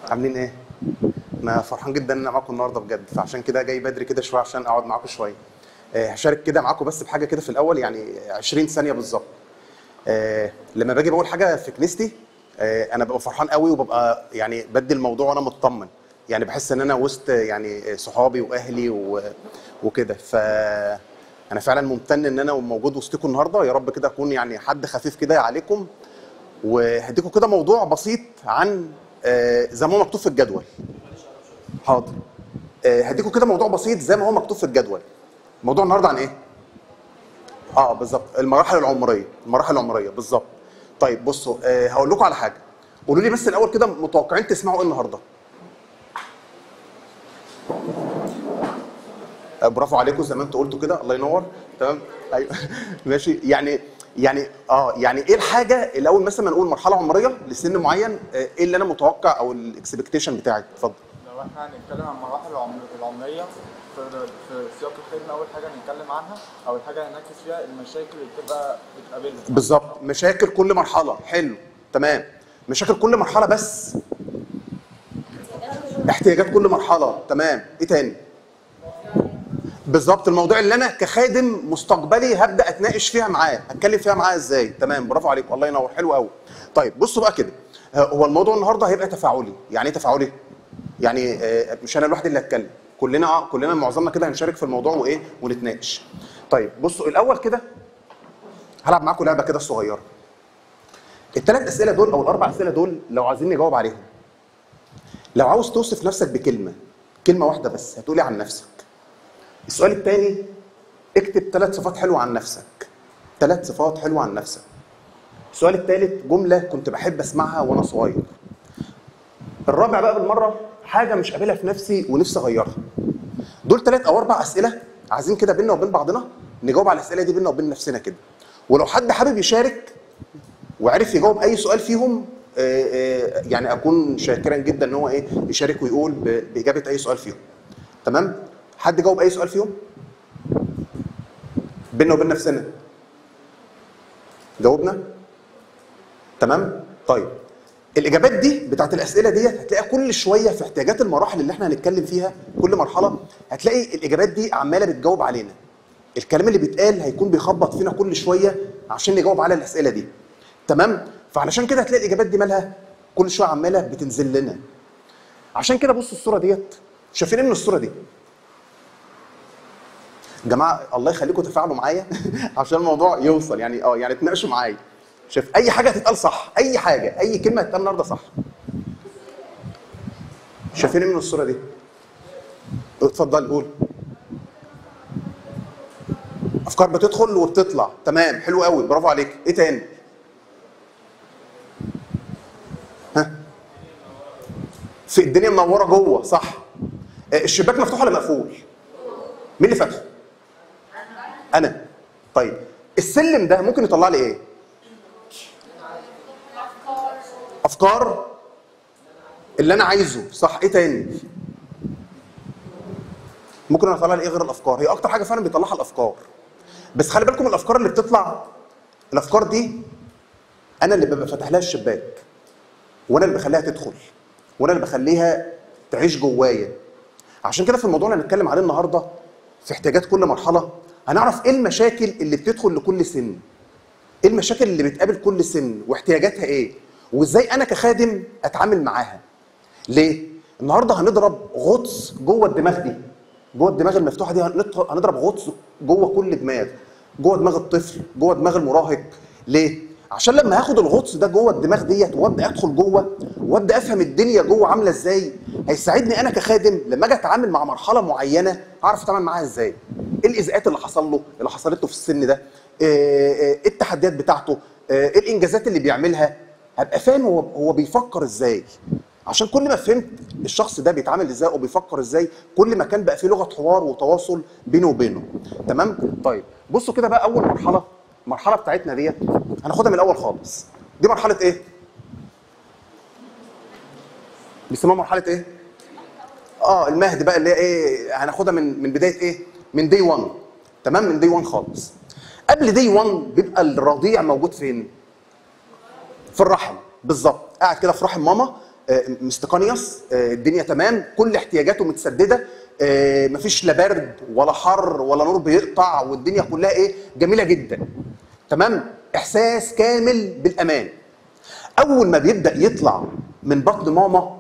عاملين ايه؟ انا فرحان جدا ان انا معاكم النهارده بجد فعشان كده جاي بدري كده شويه عشان اقعد معاكم شويه. آه، هشارك كده معاكم بس بحاجه كده في الاول يعني 20 ثانيه بالظبط. آه، لما باجي بقول حاجه في كنيستي آه، انا ببقى فرحان قوي وببقى يعني بدي الموضوع وانا مطمن يعني بحس ان انا وسط يعني صحابي واهلي و- وكده ف انا فعلا ممتن ان انا موجود وسطكم النهارده يا رب كده اكون يعني حد خفيف كده عليكم وهديكم كده موضوع بسيط عن آه، زي ما هو مكتوب في الجدول حاضر آه، هديكم كده موضوع بسيط زي ما هو مكتوب في الجدول موضوع النهارده عن ايه اه بالظبط المراحل العمريه المراحل العمريه بالظبط طيب بصوا آه هقول لكم على حاجه قولوا لي بس الاول كده متوقعين تسمعوا ايه النهارده آه برافو عليكم زي ما انتوا قلتوا كده الله ينور تمام ايوه ماشي يعني يعني اه يعني ايه الحاجه اللي اول مثلا ما نقول مرحله عمريه لسن معين آه ايه اللي انا متوقع او الاكسبكتيشن بتاعي اتفضل لو احنا هنتكلم عن المراحل العمر- العمريه في في سياق الخدمه اول حاجه هنتكلم عنها او الحاجه هنركز فيها المشاكل اللي بتبقى بتقابلنا بالظبط مشاكل كل مرحله حلو تمام مشاكل كل مرحله بس احتياجات كل مرحله تمام ايه تاني بالظبط الموضوع اللي انا كخادم مستقبلي هبدا اتناقش فيها معاه اتكلم فيها معاه ازاي تمام برافو عليك الله ينور حلو قوي طيب بصوا بقى كده ه- هو الموضوع النهارده هيبقى تفاعلي يعني ايه تفاعلي يعني آه، مش انا لوحدي اللي هتكلم كلنا آه، كلنا معظمنا كده هنشارك في الموضوع وايه ونتناقش طيب بصوا الاول كده هلعب معاكم لعبه كده صغيره الثلاث اسئله دول او الاربع اسئله دول لو عايزين نجاوب عليهم لو عاوز توصف نفسك بكلمه كلمه واحده بس هتقولي عن نفسك السؤال الثاني اكتب ثلاث صفات حلوه عن نفسك ثلاث صفات حلوه عن نفسك السؤال الثالث جمله كنت بحب اسمعها وانا صغير الرابع بقى بالمره حاجه مش قابلها في نفسي ونفسي اغيرها دول ثلاث او اربع اسئله عايزين كده بينا وبين بعضنا نجاوب على الاسئله دي بينا وبين نفسنا كده ولو حد حابب يشارك وعرف يجاوب اي سؤال فيهم آه، آه، يعني اكون شاكرا جدا ان هو ايه يشارك ويقول ب- باجابه اي سؤال فيهم تمام حد جاوب اي سؤال فيهم بينا وبين نفسنا جاوبنا تمام طيب الاجابات دي بتاعت الاسئله ديت هتلاقيها كل شويه في احتياجات المراحل اللي احنا هنتكلم فيها كل مرحله هتلاقي الاجابات دي عماله بتجاوب علينا الكلام اللي بيتقال هيكون بيخبط فينا كل شويه عشان نجاوب على الاسئله دي تمام فعلشان كده هتلاقي الاجابات دي مالها كل شويه عماله بتنزل لنا عشان كده بصوا الصوره ديت شايفين ايه من الصوره دي جماعه الله يخليكم تفاعلوا معايا عشان الموضوع يوصل يعني اه يعني تناقشوا معايا شوف اي حاجه هتتقال صح اي حاجه اي كلمه هتتقال النهارده صح شايفين ايه من الصوره دي اتفضل قول افكار بتدخل وبتطلع تمام حلو قوي برافو عليك ايه تاني ها في الدنيا منوره جوه صح آه، الشباك مفتوح ولا مقفول مين اللي فاتحه انا طيب السلم ده ممكن يطلع لي ايه افكار اللي انا عايزه صح ايه تاني ممكن انا اطلع لي ايه غير الافكار هي اكتر حاجه فعلا بيطلعها الافكار بس خلي بالكم الافكار اللي بتطلع الافكار دي انا اللي ببقى فاتح لها الشباك وانا اللي بخليها تدخل وانا اللي بخليها تعيش جوايا عشان كده في الموضوع اللي هنتكلم عليه النهارده في احتياجات كل مرحله هنعرف ايه المشاكل اللي بتدخل لكل سن ايه المشاكل اللي بتقابل كل سن واحتياجاتها ايه وازاي انا كخادم اتعامل معاها ليه النهارده هنضرب غطس جوه الدماغ دي جوه الدماغ المفتوحه دي هنط- هنضرب غطس جوه كل دماغ جوه دماغ الطفل جوه دماغ المراهق ليه عشان لما هاخد الغطس ده جوه الدماغ ديت وابدا ادخل جوه وابدا افهم الدنيا جوه عامله ازاي هيساعدني انا كخادم لما اجي اتعامل مع مرحله معينه اعرف اتعامل معاها ازاي ايه الاذاءات اللي حصل له اللي حصلت له في السن ده ايه إيه التحديات بتاعته ايه الانجازات اللي بيعملها هبقى فاهم هو هو بيفكر ازاي عشان كل ما فهمت الشخص ده بيتعامل ازاي وبيفكر ازاي كل ما كان بقى في لغه حوار وتواصل بينه وبينه تمام طيب بصوا كده بقى اول مرحله المرحله بتاعتنا ديت هناخدها من الاول خالص دي مرحله ايه بيسموها مرحله ايه اه المهد بقى اللي هي ايه هناخدها من من بدايه ايه من دي 1 تمام من دي 1 خالص قبل دي 1 بيبقى الرضيع موجود فين في الرحم بالظبط قاعد كده في رحم ماما آه، مستقنيص آه، الدنيا تمام كل احتياجاته متسدده آه، مفيش لا برد ولا حر ولا نور بيقطع والدنيا كلها ايه جميله جدا تمام احساس كامل بالامان اول ما بيبدا يطلع من بطن ماما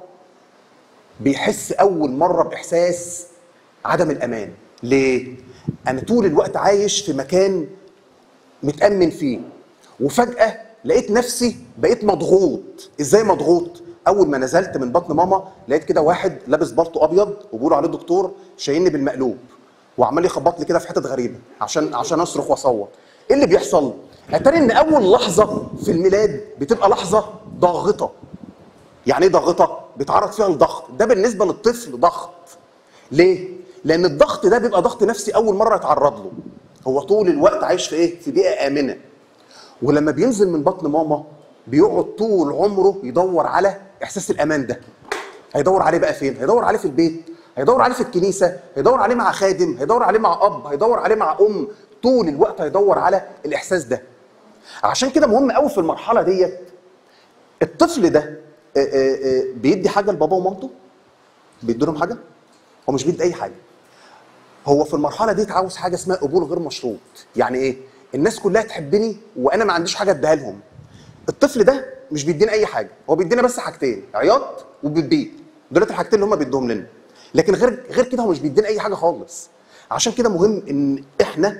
بيحس اول مره باحساس عدم الامان ليه انا طول الوقت عايش في مكان متامن فيه وفجاه لقيت نفسي بقيت مضغوط ازاي مضغوط اول ما نزلت من بطن ماما لقيت كده واحد لابس بالطو ابيض وبيقولوا عليه دكتور شايلني بالمقلوب وعمال يخبط لي كده في حتت غريبه عشان عشان اصرخ واصوت ايه اللي بيحصل اتاري ان اول لحظه في الميلاد بتبقى لحظه ضاغطه يعني ايه ضاغطه بيتعرض فيها لضغط ده بالنسبه للطفل ضغط ليه لان الضغط ده بيبقى ضغط نفسي اول مره يتعرض له هو طول الوقت عايش في ايه في بيئه امنه ولما بينزل من بطن ماما بيقعد طول عمره يدور على احساس الامان ده هيدور عليه بقى فين هيدور عليه في البيت هيدور عليه في الكنيسه هيدور عليه مع خادم هيدور عليه مع اب هيدور عليه مع ام طول الوقت هيدور على الاحساس ده عشان كده مهم قوي في المرحله ديت الطفل ده آه، آه، آه، بيدي حاجه لبابا ومامته بيدي لهم حاجه هو مش بيدي اي حاجه هو في المرحله دي عاوز حاجه اسمها قبول غير مشروط يعني ايه الناس كلها تحبني وانا ما عنديش حاجه اديها لهم الطفل ده مش بيدينا اي حاجه هو بيدينا بس حاجتين عياط وبيبيت دولت الحاجتين اللي هم بيدوهم لنا لكن غير غير كده هو مش بيدينا اي حاجه خالص عشان كده مهم ان احنا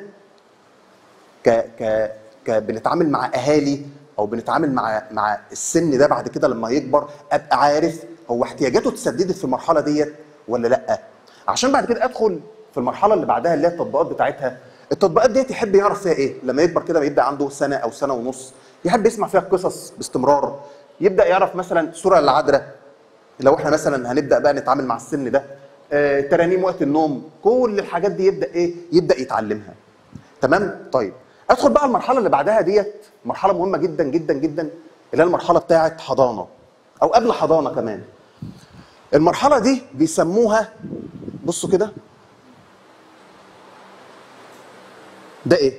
ك ك ك بنتعامل مع اهالي او بنتعامل مع مع السن ده بعد كده لما يكبر ابقى عارف هو احتياجاته اتسددت في المرحله ديت ولا لا عشان بعد كده ادخل في المرحله اللي بعدها اللي هي التطبيقات بتاعتها التطبيقات ديت يحب يعرف فيها ايه لما يكبر كده يبدا عنده سنه او سنه ونص يحب يسمع فيها قصص باستمرار يبدا يعرف مثلا سوره العذراء لو احنا مثلا هنبدا بقى نتعامل مع السن ده آه، ترانيم وقت النوم كل الحاجات دي يبدا ايه يبدا يتعلمها تمام طيب ادخل بقى المرحله اللي بعدها ديت مرحله مهمه جدا جدا جدا اللي هي المرحله بتاعه حضانه او قبل حضانه كمان المرحله دي بيسموها بصوا كده ده ايه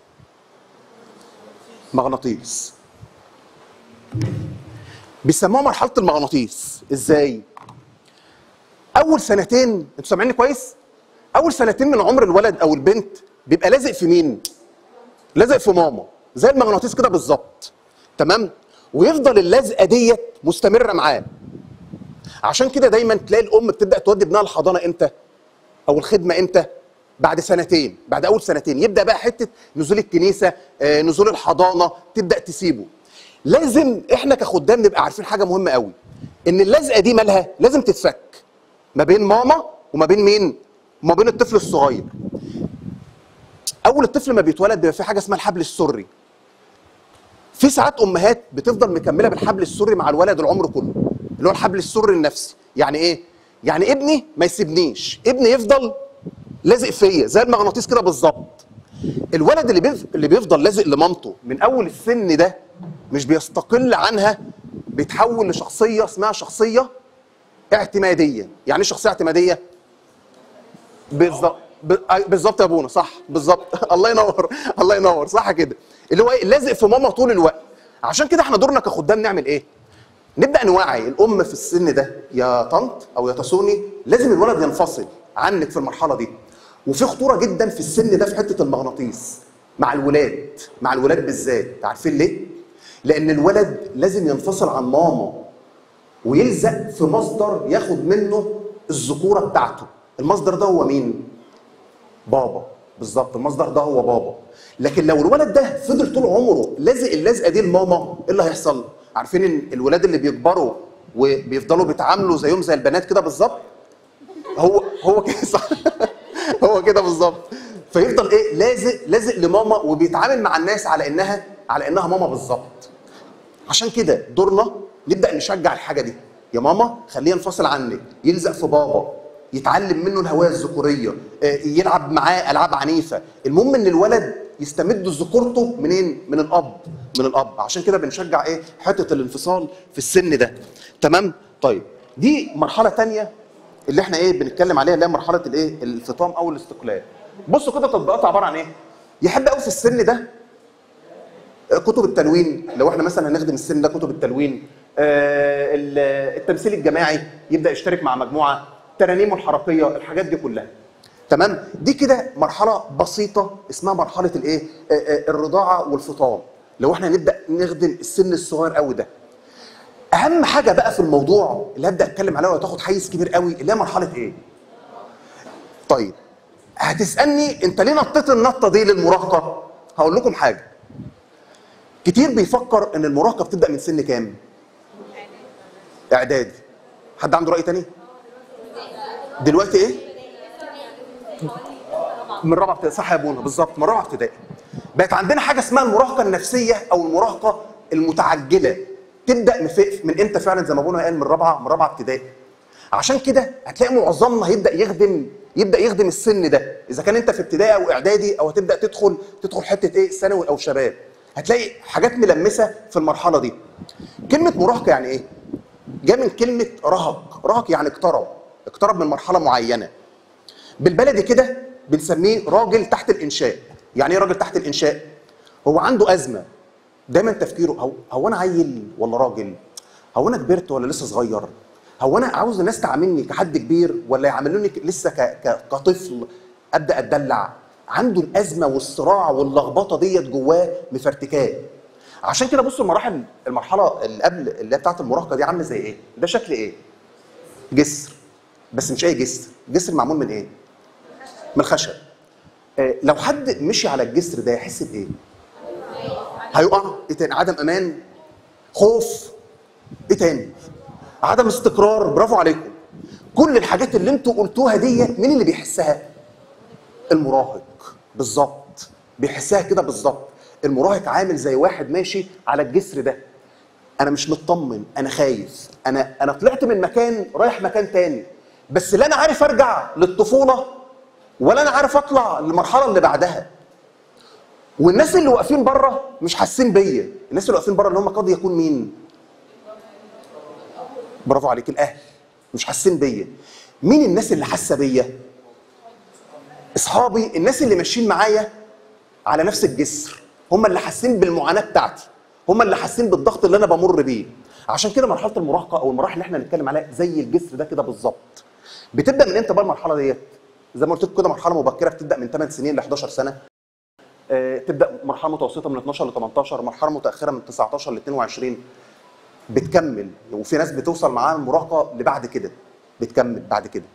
مغناطيس بيسموها مرحله المغناطيس ازاي اول سنتين انتوا سامعيني كويس اول سنتين من عمر الولد او البنت بيبقى لازق في مين لازق في ماما زي المغناطيس كده بالظبط تمام ويفضل اللزقه ديت مستمره معاه عشان كده دايما تلاقي الام بتبدا تودي ابنها الحضانه امتى او الخدمه امتى بعد سنتين بعد اول سنتين يبدا بقى حته نزول الكنيسه آه، نزول الحضانه تبدا تسيبه لازم احنا كخدام نبقى عارفين حاجه مهمه قوي ان اللزقه دي مالها لازم تتفك ما بين ماما وما بين مين وما بين الطفل الصغير اول الطفل ما بيتولد بيبقى في حاجه اسمها الحبل السري في ساعات امهات بتفضل مكمله بالحبل السري مع الولد العمر كله اللي هو الحبل السري النفسي يعني ايه يعني ابني ما يسيبنيش ابني يفضل لازق فيا زي المغناطيس كده بالظبط الولد اللي بيف... اللي بيفضل لازق لمامته من اول السن ده مش بيستقل عنها بيتحول لشخصيه اسمها شخصيه اعتماديه يعني ايه شخصيه اعتماديه بالظبط ب- أي- بالظبط يا ابونا صح بالظبط الله ينور الله ينور صح كده اللي هو ايه لازق في ماما طول الوقت عشان كده احنا دورنا كخدام نعمل ايه نبدا نوعي الام في السن ده يا طنط او يا تسوني لازم الولد ينفصل عنك في المرحله دي وفي خطوره جدا في السن ده في حته المغناطيس مع الولاد مع الولاد بالذات عارفين ليه لان الولد لازم ينفصل عن ماما ويلزق في مصدر ياخد منه الذكوره بتاعته المصدر ده هو مين بابا بالظبط المصدر ده هو بابا لكن لو الولد ده فضل طول عمره لازق اللزقه دي لماما ايه اللي هيحصل عارفين ان الولاد اللي بيكبروا وبيفضلوا بيتعاملوا زيهم زي البنات كده بالظبط هو هو كده صح هو كده بالظبط فيفضل ايه لازق لازق لماما وبيتعامل مع الناس على انها على انها ماما بالظبط عشان كده دورنا نبدا نشجع الحاجه دي يا ماما خليه ينفصل عنك يلزق في بابا يتعلم منه الهويه الذكوريه آه، يلعب معاه العاب عنيفه المهم ان الولد يستمد ذكورته منين من الاب من الاب عشان كده بنشجع ايه حته الانفصال في السن ده تمام طيب دي مرحله تانية اللي احنا ايه بنتكلم عليها اللي هي مرحله الايه الفطام او الاستقلال بصوا كده تطبيقات عباره عن ايه يحب قوي في السن ده كتب التلوين لو احنا مثلا هنخدم السن ده كتب التلوين آه، ال- التمثيل الجماعي يبدا يشترك مع مجموعه ترانيمه الحركيه الحاجات دي كلها تمام دي كده مرحله بسيطه اسمها مرحله الايه آه، آه، الرضاعه والفطام لو احنا نبدا نخدم السن الصغير قوي ده اهم حاجه بقى في الموضوع اللي هبدا اتكلم عليها وهتاخد حيز كبير قوي اللي هي مرحله ايه طيب هتسالني انت ليه نطيت النطه دي للمراهقه هقول لكم حاجه كتير بيفكر ان المراهقه بتبدا من سن كام اعدادي حد عنده راي تاني دلوقتي ايه من رابعه ابتدائي صح يا ابونا بالظبط من رابعه ابتدائي بقت عندنا حاجه اسمها المراهقه النفسيه او المراهقه المتعجله تبدا من في- من امتى فعلا زي ما ابونا قال من رابعه من رابعه ابتدائي عشان كده هتلاقي معظمنا هيبدا يخدم يبدا يخدم السن ده اذا كان انت في ابتدائي او اعدادي او هتبدا تدخل تدخل حته ايه ثانوي او شباب هتلاقي حاجات ملمسه في المرحله دي كلمه مراهقه يعني ايه جاء من كلمه رهق رهق يعني اقترب اقترب من مرحله معينه بالبلدي كده بنسميه راجل تحت الانشاء يعني ايه راجل تحت الانشاء هو عنده ازمه دايما تفكيره هو, هو انا عيل ولا راجل هو انا كبرت ولا لسه صغير هو انا عاوز الناس تعاملني كحد كبير ولا يعاملوني ك- لسه ك... ك... كطفل ابدا اتدلع عنده الازمه والصراع واللخبطه ديت جواه مفرتكاه عشان كده بصوا المراحل المرحله اللي قبل اللي هي بتاعت المراهقه دي عامله زي ايه ده شكل ايه جسر بس مش اي جسر جسر معمول من ايه من الخشب آه، لو حد مشي على الجسر ده يحس بايه هيقع ايه تاني عدم امان خوف ايه تاني عدم استقرار برافو عليكم كل الحاجات اللي انتوا قلتوها ديت مين اللي بيحسها المراهق بالظبط بيحسها كده بالظبط المراهق عامل زي واحد ماشي على الجسر ده انا مش مطمن انا خايف انا انا طلعت من مكان رايح مكان تاني بس لا انا عارف ارجع للطفوله ولا انا عارف اطلع للمرحله اللي بعدها والناس اللي واقفين بره مش حاسين بيا الناس اللي واقفين بره اللي هم قد يكون مين برافو عليك الاهل مش حاسين بيا مين الناس اللي حاسه بيا اصحابي الناس اللي ماشيين معايا على نفس الجسر هم اللي حاسين بالمعاناه بتاعتي هم اللي حاسين بالضغط اللي انا بمر بيه عشان كده مرحله المراهقه او المراحل اللي احنا هنتكلم عليها زي الجسر ده كده بالظبط بتبدا من امتى بقى المرحله ديت زي ما قلت لكم كده مرحله مبكره بتبدا من 8 سنين ل 11 سنه آه، تبدا مرحله متوسطه من 12 ل 18 مرحله متاخره من 19 ل 22 بتكمل وفي ناس بتوصل معاها المراهقه لبعد كده بتكمل بعد كده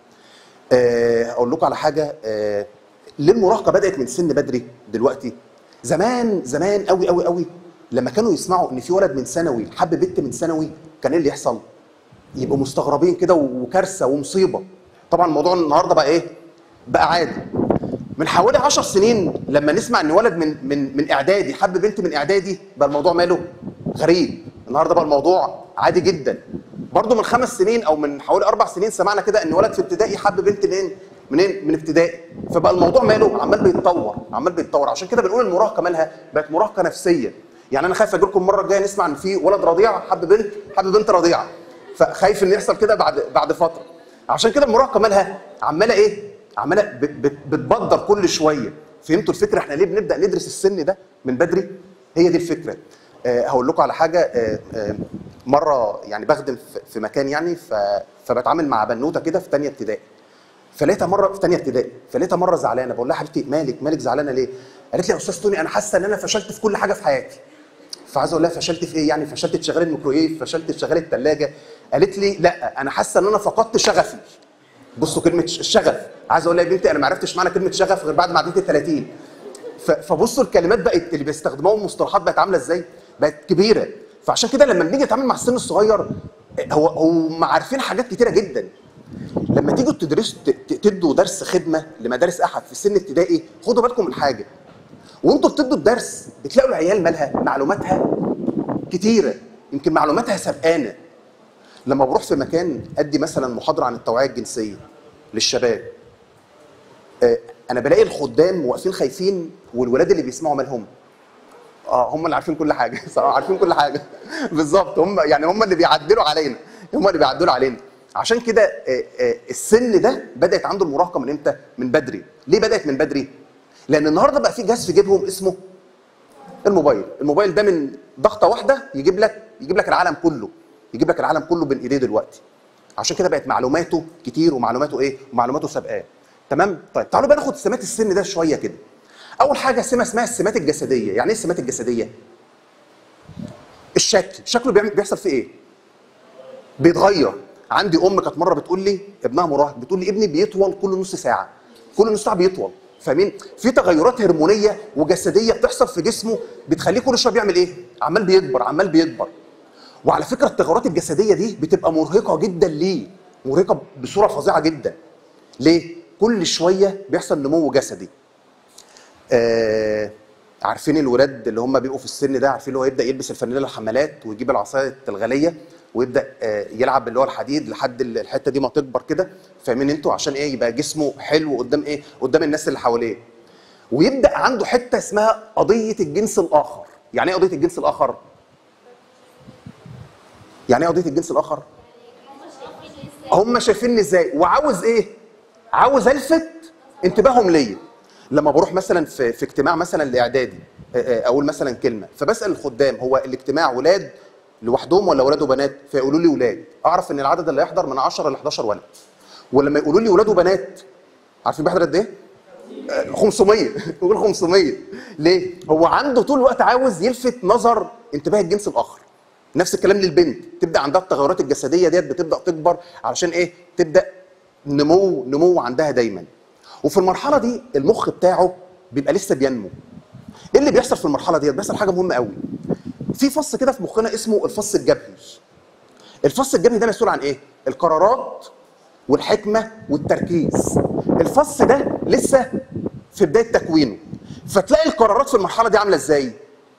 آه، اقول لكم على حاجه آه، ليه المراهقه بدات من سن بدري دلوقتي زمان زمان قوي قوي قوي لما كانوا يسمعوا ان في ولد من ثانوي حب بنت من ثانوي كان ايه اللي يحصل يبقوا مستغربين كده وكارثه ومصيبه طبعا الموضوع النهارده بقى ايه بقى عادي من حوالي 10 سنين لما نسمع ان ولد من من من اعدادي حب بنت من اعدادي بقى الموضوع ماله غريب النهارده بقى الموضوع عادي جدا برضه من خمس سنين او من حوالي اربع سنين سمعنا كده ان ولد في ابتدائي حب بنت منين منين من ابتدائي فبقى الموضوع ماله عمال بيتطور عمال بيتطور عشان كده بنقول المراهقه مالها بقت مراهقه نفسيه يعني انا خايف اجي لكم المره الجايه نسمع ان في ولد رضيع حب بنت حب بنت رضيعه فخايف ان يحصل كده بعد بعد فتره عشان كده المراهقه مالها عماله ايه عماله ب- ب- بتبدر كل شويه فهمتوا الفكره احنا ليه بنبدا ندرس السن ده من بدري هي دي الفكره أه هقول لكم على حاجه أه أه مره يعني بخدم في- في مكان يعني ف- فبتعامل مع بنوته كده في ثانيه ابتدائي فلقيتها مره في ثانيه ابتدائي فلقيتها مره زعلانه بقول لها حبيبتي مالك مالك زعلانه ليه قالت لي يا استاذ توني انا حاسه ان انا فشلت في كل حاجه في حياتي فعايز اقول لها فشلت في ايه يعني فشلت تشغلي الميكرويف فشلت تشغلي الثلاجه قالت لي لا انا حاسه ان انا فقدت شغفي بصوا كلمه ش- الشغف عايز اقول لها يا بنتي انا ما عرفتش معنى كلمه شغف غير بعد ما عديت ال 30 ف- فبصوا الكلمات بقت اللي بيستخدموها المصطلحات بقت عامله ازاي بقت كبيره فعشان كده لما بنيجي نتعامل مع السن الصغير هو هم عارفين حاجات كتيره جدا لما تيجوا تدرسوا ت- ت- تدوا درس خدمه لمدارس احد في سن ابتدائي خدوا بالكم من حاجه وانتوا بتدوا الدرس بتلاقوا العيال مالها معلوماتها كتيره يمكن معلوماتها سبقانه لما بروح في مكان ادي مثلا محاضره عن التوعيه الجنسيه للشباب آه، انا بلاقي الخدام واقفين خايفين والولاد اللي بيسمعوا مالهم اه هم اللي عارفين كل حاجه صراحه عارفين كل حاجه بالظبط هم يعني هم اللي بيعدلوا علينا هم اللي بيعدلوا علينا عشان كده آه، آه، السن ده بدات عنده المراهقه من امتى من بدري ليه بدات من بدري لان النهارده بقى في جهاز في جيبهم اسمه الموبايل الموبايل ده من ضغطه واحده يجيب لك يجيب لك العالم كله يجيب لك العالم كله بين ايديه دلوقتي عشان كده بقت معلوماته كتير ومعلوماته ايه ومعلوماته سابقاه تمام طيب تعالوا بقى ناخد سمات السن ده شويه كده اول حاجه سمه اسمها السمات الجسديه يعني ايه السمات الجسديه الشكل شكله بيعمل بيحصل فيه ايه بيتغير عندي ام كانت مره بتقول لي ابنها مراهق بتقول لي ابني بيطول كل نص ساعه كل نص ساعه بيطول فاهمين في تغيرات هرمونيه وجسديه بتحصل في جسمه بتخليه كل شويه بيعمل ايه عمال بيكبر عمال بيكبر وعلى فكره التغيرات الجسديه دي بتبقى مرهقه جدا ليه مرهقه بصوره فظيعه جدا ليه كل شويه بيحصل نمو جسدي آه عارفين الولاد اللي هم بيبقوا في السن ده عارفين اللي هو يبدا يلبس الفانيلا الحمالات ويجيب العصايه الغاليه ويبدا آه يلعب اللي هو الحديد لحد ال- الحته دي ما تكبر كده فاهمين انتوا عشان ايه يبقى جسمه حلو قدام ايه قدام الناس اللي حواليه ويبدا عنده حته اسمها قضيه الجنس الاخر يعني ايه قضيه الجنس الاخر يعني ايه قضيه الجنس الاخر هم شايفيني ازاي وعاوز ايه عاوز الفت انتباههم ليا لما بروح مثلا في, في اجتماع مثلا لاعدادي آه، آه، اقول مثلا كلمه فبسال الخدام هو الاجتماع ولاد لوحدهم ولا ولاد وبنات فيقولوا لي ولاد اعرف ان العدد اللي هيحضر من 10 ل 11 ولد ولما يقولوا لي ولاد وبنات عارفين بيحضر قد ايه 500 يقول 500 ليه؟ هو عنده طول الوقت عاوز يلفت نظر انتباه الجنس الاخر نفس الكلام للبنت تبدا عندها التغيرات الجسديه ديت بتبدا تكبر علشان ايه؟ تبدا نمو نمو عندها دايما وفي المرحله دي المخ بتاعه بيبقى لسه بينمو ايه اللي بيحصل في المرحله ديت بيحصل حاجه مهمه قوي في فص كده في مخنا اسمه الفص الجبهي الفص الجبهي ده مسؤول عن ايه القرارات والحكمه والتركيز الفص ده لسه في بدايه تكوينه فتلاقي القرارات في المرحله دي عامله ازاي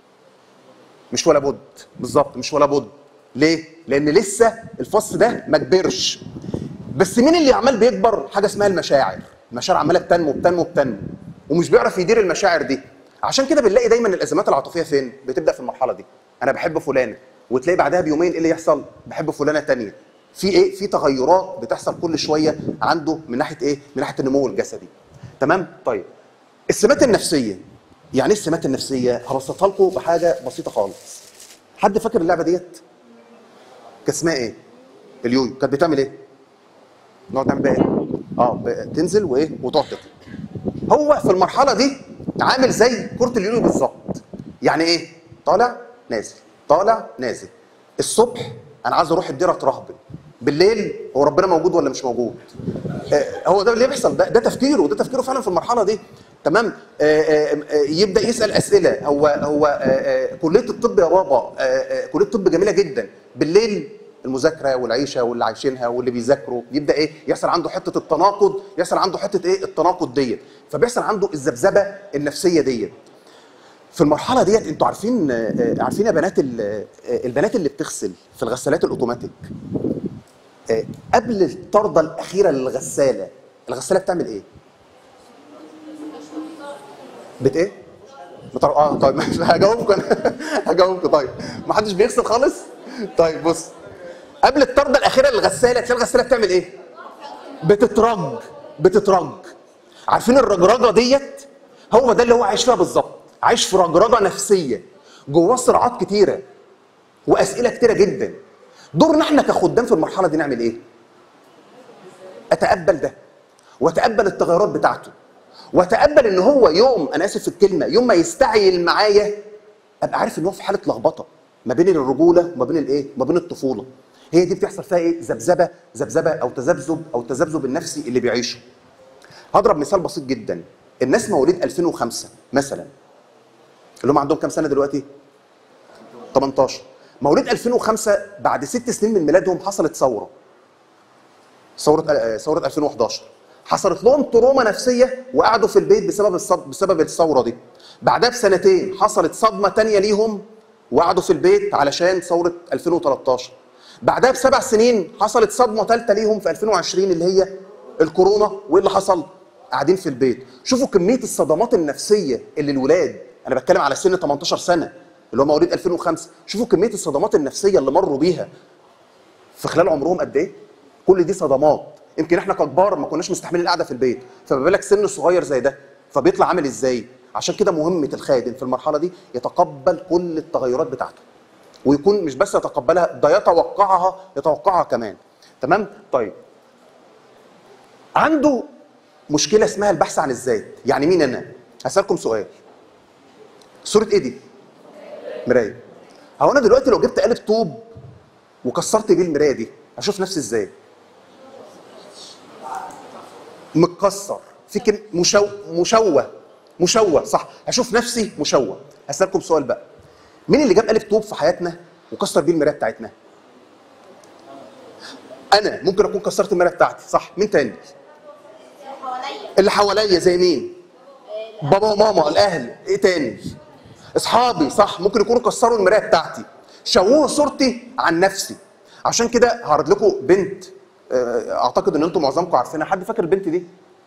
مش ولا بد بالظبط مش ولا بد ليه لان لسه الفص ده ما كبرش بس مين اللي عمال بيكبر حاجه اسمها المشاعر المشاعر عماله بتنمو بتنمو بتنمو ومش بيعرف يدير المشاعر دي عشان كده بنلاقي دايما الازمات العاطفيه فين بتبدا في المرحله دي انا بحب فلانه وتلاقي بعدها بيومين ايه اللي يحصل بحب فلانه تانية في ايه في تغيرات بتحصل كل شويه عنده من ناحيه ايه من ناحيه النمو الجسدي تمام طيب السمات النفسيه يعني ايه السمات النفسيه هبسطها لكم بحاجه بسيطه خالص حد فاكر اللعبه ديت كانت اسمها ايه اليويو كانت بتعمل ايه نقعد نعمل بقى ايه اه ب- تنزل وايه وتقعد تطلع هو في المرحله دي عامل زي كره اليويو بالظبط يعني ايه طالع نازل طالع نازل الصبح انا عايز اروح الديره اترهبن بالليل هو ربنا موجود ولا مش موجود آه، هو ده اللي بيحصل ده, ده تفكيره ده تفكيره فعلا في المرحله دي تمام آه، آه، آه، يبدا يسال اسئله هو هو آه، آه، كليه الطب يا بابا آه، آه، كليه الطب جميله جدا بالليل المذاكره والعيشه واللي عايشينها واللي بيذاكروا يبدا ايه يحصل عنده حته التناقض يحصل عنده حته ايه التناقض ديت فبيحصل عنده الذبذبه النفسيه ديت في المرحله ديت انتوا عارفين آه، آه، عارفين يا بنات ال- آه، البنات اللي بتغسل في الغسالات الاوتوماتيك آه، قبل الطرده الاخيره للغساله الغساله بتعمل ايه بت ايه بتر... اه طيب ماشي، هجاوبكم انا هجاوبكم طيب ما حدش بيغسل خالص طيب بص قبل الطرده الاخيره للغساله تلاقي الغساله بتعمل ايه بتترج بتترج عارفين الرجرجه ديت هو ده اللي هو عايش فيها بالظبط عايش في رجرجه نفسيه جواه صراعات كتيره واسئله كتيره جدا دورنا احنا كخدام في المرحله دي نعمل ايه اتقبل ده واتقبل التغيرات بتاعته واتقبل ان هو يوم انا اسف في الكلمه يوم ما يستعجل معايا ابقى عارف ان هو في حاله لخبطه ما بين الرجوله وما بين الايه وما بين الطفوله هي دي بتحصل فيها ايه ذبذبه ذبذبه او تذبذب او التذبذب النفسي اللي بيعيشه هضرب مثال بسيط جدا الناس مواليد 2005 مثلا اللي هم عندهم كام سنه دلوقتي 18 مواليد 2005 بعد ست سنين من ميلادهم حصلت ثوره ثوره آه، ثوره 2011 حصلت لهم تروما نفسيه وقعدوا في البيت بسبب الصد... بسبب الثوره دي بعدها بسنتين حصلت صدمه تانية ليهم وقعدوا في البيت علشان ثوره 2013 بعدها بسبع سنين حصلت صدمه ثالثه ليهم في 2020 اللي هي الكورونا وايه اللي حصل قاعدين في البيت شوفوا كميه الصدمات النفسيه اللي الولاد انا بتكلم على سن 18 سنه اللي هم مواليد 2005 شوفوا كميه الصدمات النفسيه اللي مروا بيها في خلال عمرهم قد ايه؟ كل دي صدمات يمكن احنا ككبار ما كناش مستحملين القعده في البيت فما بالك سن صغير زي ده فبيطلع عامل ازاي؟ عشان كده مهمه الخادم في المرحله دي يتقبل كل التغيرات بتاعته ويكون مش بس يتقبلها ده يتوقعها يتوقعها كمان تمام طيب عنده مشكله اسمها البحث عن الذات يعني مين انا هسالكم سؤال صوره ايه دي مرايه هو انا دلوقتي لو جبت قالب طوب وكسرت بيه المرايه دي اشوف نفسي ازاي متكسر في كم مشو... مشوه مشوه صح هشوف نفسي مشوه هسالكم سؤال بقى مين اللي جاب قالب طوب في حياتنا وكسر بيه المرايه بتاعتنا انا ممكن اكون كسرت المرايه بتاعتي صح مين تاني حواليا اللي حواليا زي مين بابا وماما الاهل ايه تاني اصحابي صح ممكن يكونوا كسروا المرايه بتاعتي شوهوا صورتي عن نفسي عشان كده هعرض لكم بنت آه، اعتقد ان انتم معظمكم عارفينها حد فاكر البنت دي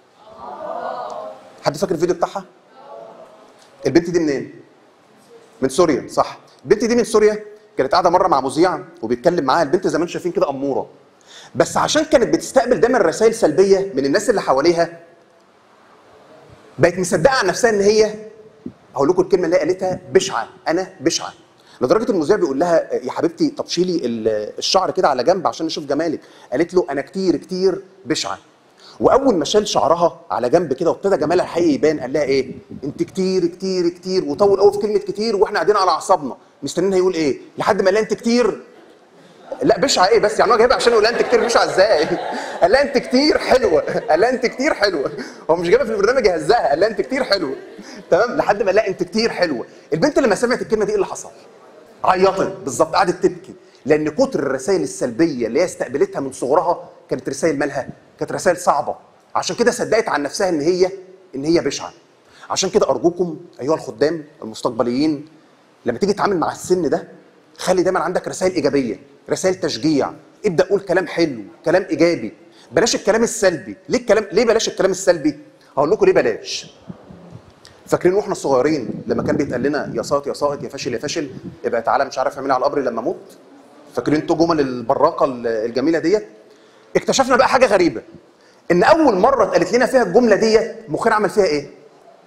حد فاكر الفيديو بتاعها البنت دي منين من سوريا صح البنت دي من سوريا كانت قاعده مره مع مذيع وبيتكلم معاها البنت زي ما انتم شايفين كده اموره بس عشان كانت بتستقبل دايما رسائل سلبيه من الناس اللي حواليها بقت مصدقه عن نفسها ان هي هقول لكم الكلمه اللي هي قالتها بشعه انا بشعه لدرجه المذيع بيقول لها يا حبيبتي طب شيلي ال- الشعر كده على جنب عشان نشوف جمالك قالت له انا كتير كتير بشعه واول ما شال شعرها على جنب كده وابتدى جمالها الحقيقي يبان قال لها ايه انت كتير كتير كتير وطول قوي في كلمه كتير واحنا قاعدين على اعصابنا مستنيين هيقول ايه لحد ما قال لها انت كتير لا بشعه ايه بس يعني هو جايبها عشان يقول لها انت كتير بشعه ازاي؟ قال لها انت كتير حلوه قال لها انت كتير حلوه هو مش جايبها في البرنامج يهزها قال لها انت كتير حلوه تمام لحد ما لا انت كتير حلوه البنت لما سمعت الكلمه دي ايه اللي حصل؟ عيطت بالظبط قعدت تبكي لان كتر الرسائل السلبيه اللي هي استقبلتها من صغرها كانت رسائل مالها كانت رسائل صعبه عشان كده صدقت عن نفسها ان هي ان هي بشعه عشان كده ارجوكم ايها الخدام المستقبليين لما تيجي تتعامل مع السن ده خلي دايما عندك رسائل ايجابيه رسائل تشجيع ابدا قول كلام حلو كلام ايجابي بلاش الكلام السلبي ليه الكلام ليه بلاش الكلام السلبي هقول لكم ليه بلاش فاكرين واحنا صغيرين لما كان بيتقال لنا يا ساقط يا ساقط يا فاشل يا فاشل ابقى تعالى مش عارف اعمل على القبر لما اموت فاكرين انتوا جمل البراقه الجميله ديت اكتشفنا بقى حاجه غريبه ان اول مره اتقالت لنا فيها الجمله ديت مخنا عمل فيها ايه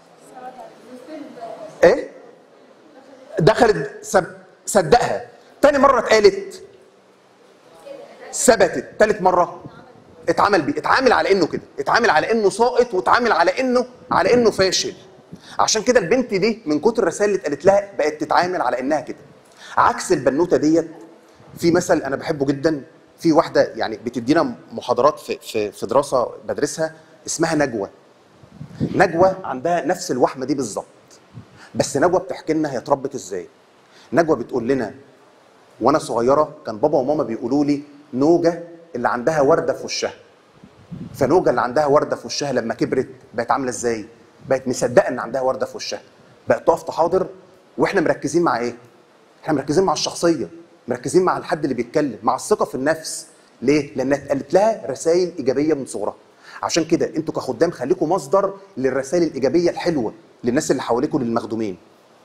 ايه دخلت سب- صدقها تاني مره اتقالت ثبتت تالت مره اتعمل بيه اتعامل على انه كده اتعامل على انه ساقط واتعامل على انه على انه فاشل عشان كده البنت دي من كتر الرسائل اللي اتقالت لها بقت تتعامل على انها كده عكس البنوته ديت في مثل انا بحبه جدا في واحده يعني بتدينا محاضرات في في في دراسه بدرسها اسمها نجوى نجوى عندها نفس الوحمه دي بالظبط بس نجوى بتحكي لنا هي اتربت ازاي نجوى بتقول لنا وانا صغيره كان بابا وماما بيقولوا لي نوجه اللي عندها ورده في وشها فنوجه اللي عندها ورده في وشها لما كبرت بقت عامله ازاي بقت مصدقه ان عندها ورده في وشها بقت تقف تحاضر واحنا مركزين مع ايه احنا مركزين مع الشخصيه مركزين مع الحد اللي بيتكلم مع الثقه في النفس ليه لانها اتقالت لها رسائل ايجابيه من صغرها عشان كده انتوا كخدام خليكم مصدر للرسائل الايجابيه الحلوه للناس اللي حواليكم للمخدومين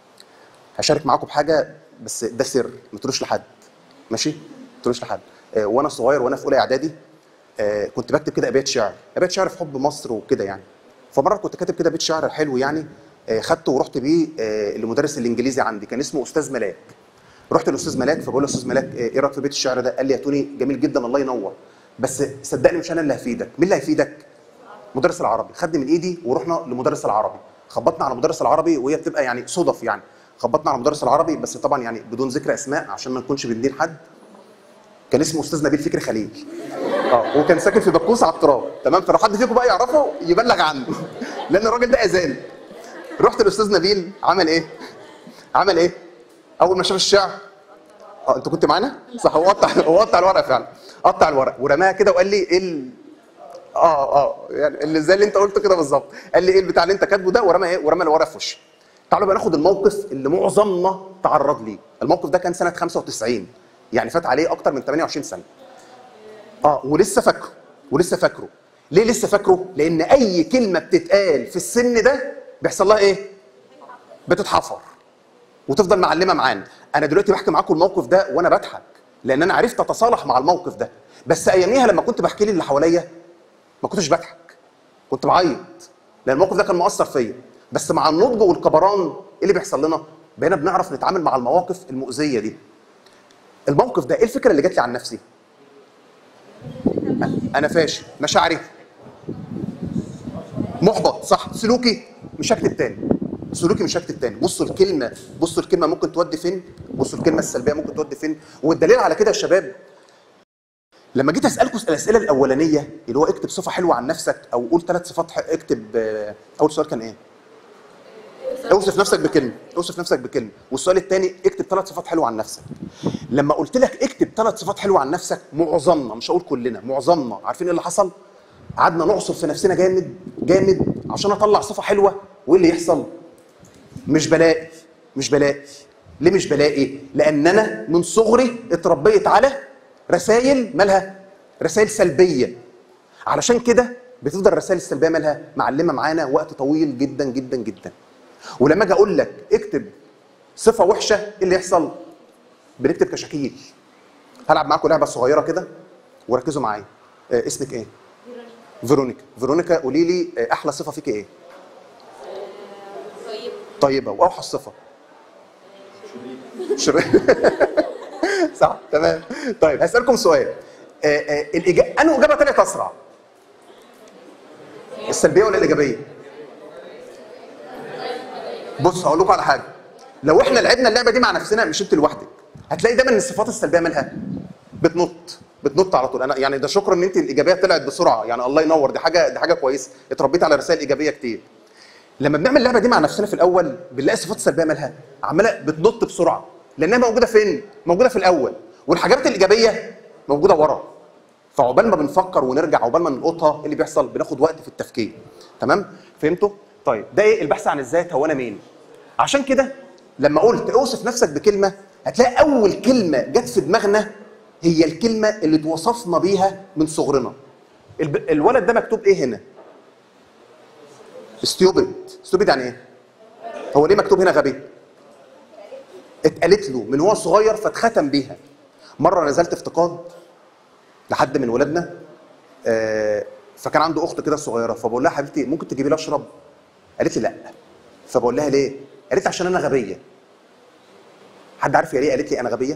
هشارك معاكم بحاجه بس ده سر ما تقولوش لحد ماشي ما تقولوش لحد آه، وانا صغير وانا في اولى اعدادي آه، كنت بكتب كده ابيات شعر ابيات شعر في حب مصر وكده يعني فمره كنت كاتب كده بيت شعر حلو يعني آه، خدته ورحت بيه آه، لمدرس الانجليزي عندي كان اسمه استاذ ملاك رحت للاستاذ ملاك فبقول له استاذ ملاك آه، ايه رايك في بيت الشعر ده قال لي يا توني جميل جدا الله ينور بس صدقني مش انا اللي هفيدك مين اللي هيفيدك مدرس العربي خدني من ايدي ورحنا لمدرس العربي خبطنا على مدرس العربي وهي بتبقى يعني صدف يعني خبطنا على مدرس العربي بس طبعا يعني بدون ذكر اسماء عشان ما نكونش بندين حد كان اسمه استاذ نبيل فكري خليل اه وكان ساكن في بكوس على التراب تمام فلو حد فيكم بقى يعرفه يبلغ عنه لان الراجل ده اذان رحت للاستاذ نبيل عمل ايه عمل ايه اول ما شاف الشعر اه انت كنت معانا صح هو قطع هو قطع الورق فعلا قطع الورق ورماها كده وقال لي ايه ال... اه اه يعني اللي زي اللي انت قلته كده بالظبط قال لي ايه البتاع اللي انت كاتبه ده ورمى ايه ورمى الورق في وشي تعالوا بقى ناخد الموقف اللي معظمنا تعرض ليه الموقف ده كان سنه 95 يعني فات عليه اكتر من 28 سنه اه ولسه فاكره ولسه فاكره ليه لسه فاكره لان اي كلمه بتتقال في السن ده بيحصل لها ايه بتتحفر وتفضل معلمه معانا انا دلوقتي بحكي معاكم الموقف ده وانا بضحك لان انا عرفت اتصالح مع الموقف ده بس اياميها لما كنت بحكي لي اللي حواليا ما كنتش بضحك كنت بعيط لان الموقف ده كان مؤثر فيا بس مع النضج والكبران ايه اللي بيحصل لنا بقينا بنعرف نتعامل مع المواقف المؤذيه دي الموقف ده ايه الفكره اللي جات لي عن نفسي انا فاشل مشاعري محبط صح سلوكي مش هكتب تاني سلوكي مش هكتب تاني بصوا الكلمه بصوا الكلمه ممكن تودي فين بصوا الكلمه السلبيه ممكن تودي فين والدليل على كده يا شباب لما جيت اسالكم الاسئله الاولانيه اللي هو اكتب صفه حلوه عن نفسك او قول ثلاث صفات ح- اكتب آه، اول سؤال كان ايه اوصف نفسك بكلمه اوصف نفسك بكلمه والسؤال الثاني اكتب ثلاث صفات حلوه عن نفسك لما قلت لك اكتب ثلاث صفات حلوه عن نفسك معظمنا مش هقول كلنا معظمنا عارفين ايه اللي حصل قعدنا نعصر في نفسنا جامد جامد عشان اطلع صفه حلوه وايه اللي يحصل مش بلاقي مش بلاقي ليه مش بلاقي لان انا من صغري اتربيت على رسائل مالها رسائل سلبيه علشان كده بتفضل الرسائل السلبيه مالها معلمه معانا وقت طويل جدا جدا جدا ولما اجي اقول لك اكتب صفه وحشه ايه اللي يحصل بنكتب كشاكيل هلعب معاكم لعبه صغيره كده وركزوا معايا آه اسمك ايه فيرونيكا فيرونيكا قولي لي آه، احلى صفه فيك ايه طيب طيبه واوحش صفه شرير صح تمام طيب هسالكم سؤال آه، آه، الإجا... انه اجابه طلعت اسرع السلبيه ولا الايجابيه بص هقول لكم على حاجه لو احنا لعبنا اللعبه دي مع نفسنا مش انت لوحدك هتلاقي دايما ان الصفات السلبيه مالها بتنط بتنط على طول انا يعني ده شكرا ان انت الايجابيه طلعت بسرعه يعني الله ينور دي حاجه دي حاجه كويسه اتربيت على رسائل ايجابيه كتير لما بنعمل اللعبه دي مع نفسنا في الاول بنلاقي الصفات السلبيه مالها عماله بتنط بسرعه لانها موجوده فين موجوده في الاول والحاجات الايجابيه موجوده ورا فعقبال ما بنفكر ونرجع عقبال ما نلقطها إيه اللي بيحصل بناخد وقت في التفكير تمام فهمتوا طيب ده ايه البحث عن الذات هو انا مين عشان كده لما قلت اوصف نفسك بكلمه هتلاقي اول كلمه جت في دماغنا هي الكلمه اللي توصفنا بيها من صغرنا الب... الولد ده مكتوب ايه هنا ستيوبد ستيوبد يعني ايه هو ليه مكتوب هنا غبي اتقالت له من هو صغير فاتختم بيها مره نزلت افتقاد لحد من ولادنا آه، فكان عنده اخت كده صغيره فبقول لها حبيبتي ممكن تجيبي لي اشرب قالت لي لا فبقول لها ليه قالت لي عشان انا غبيه حد عارف يا ليه قالت لي انا غبيه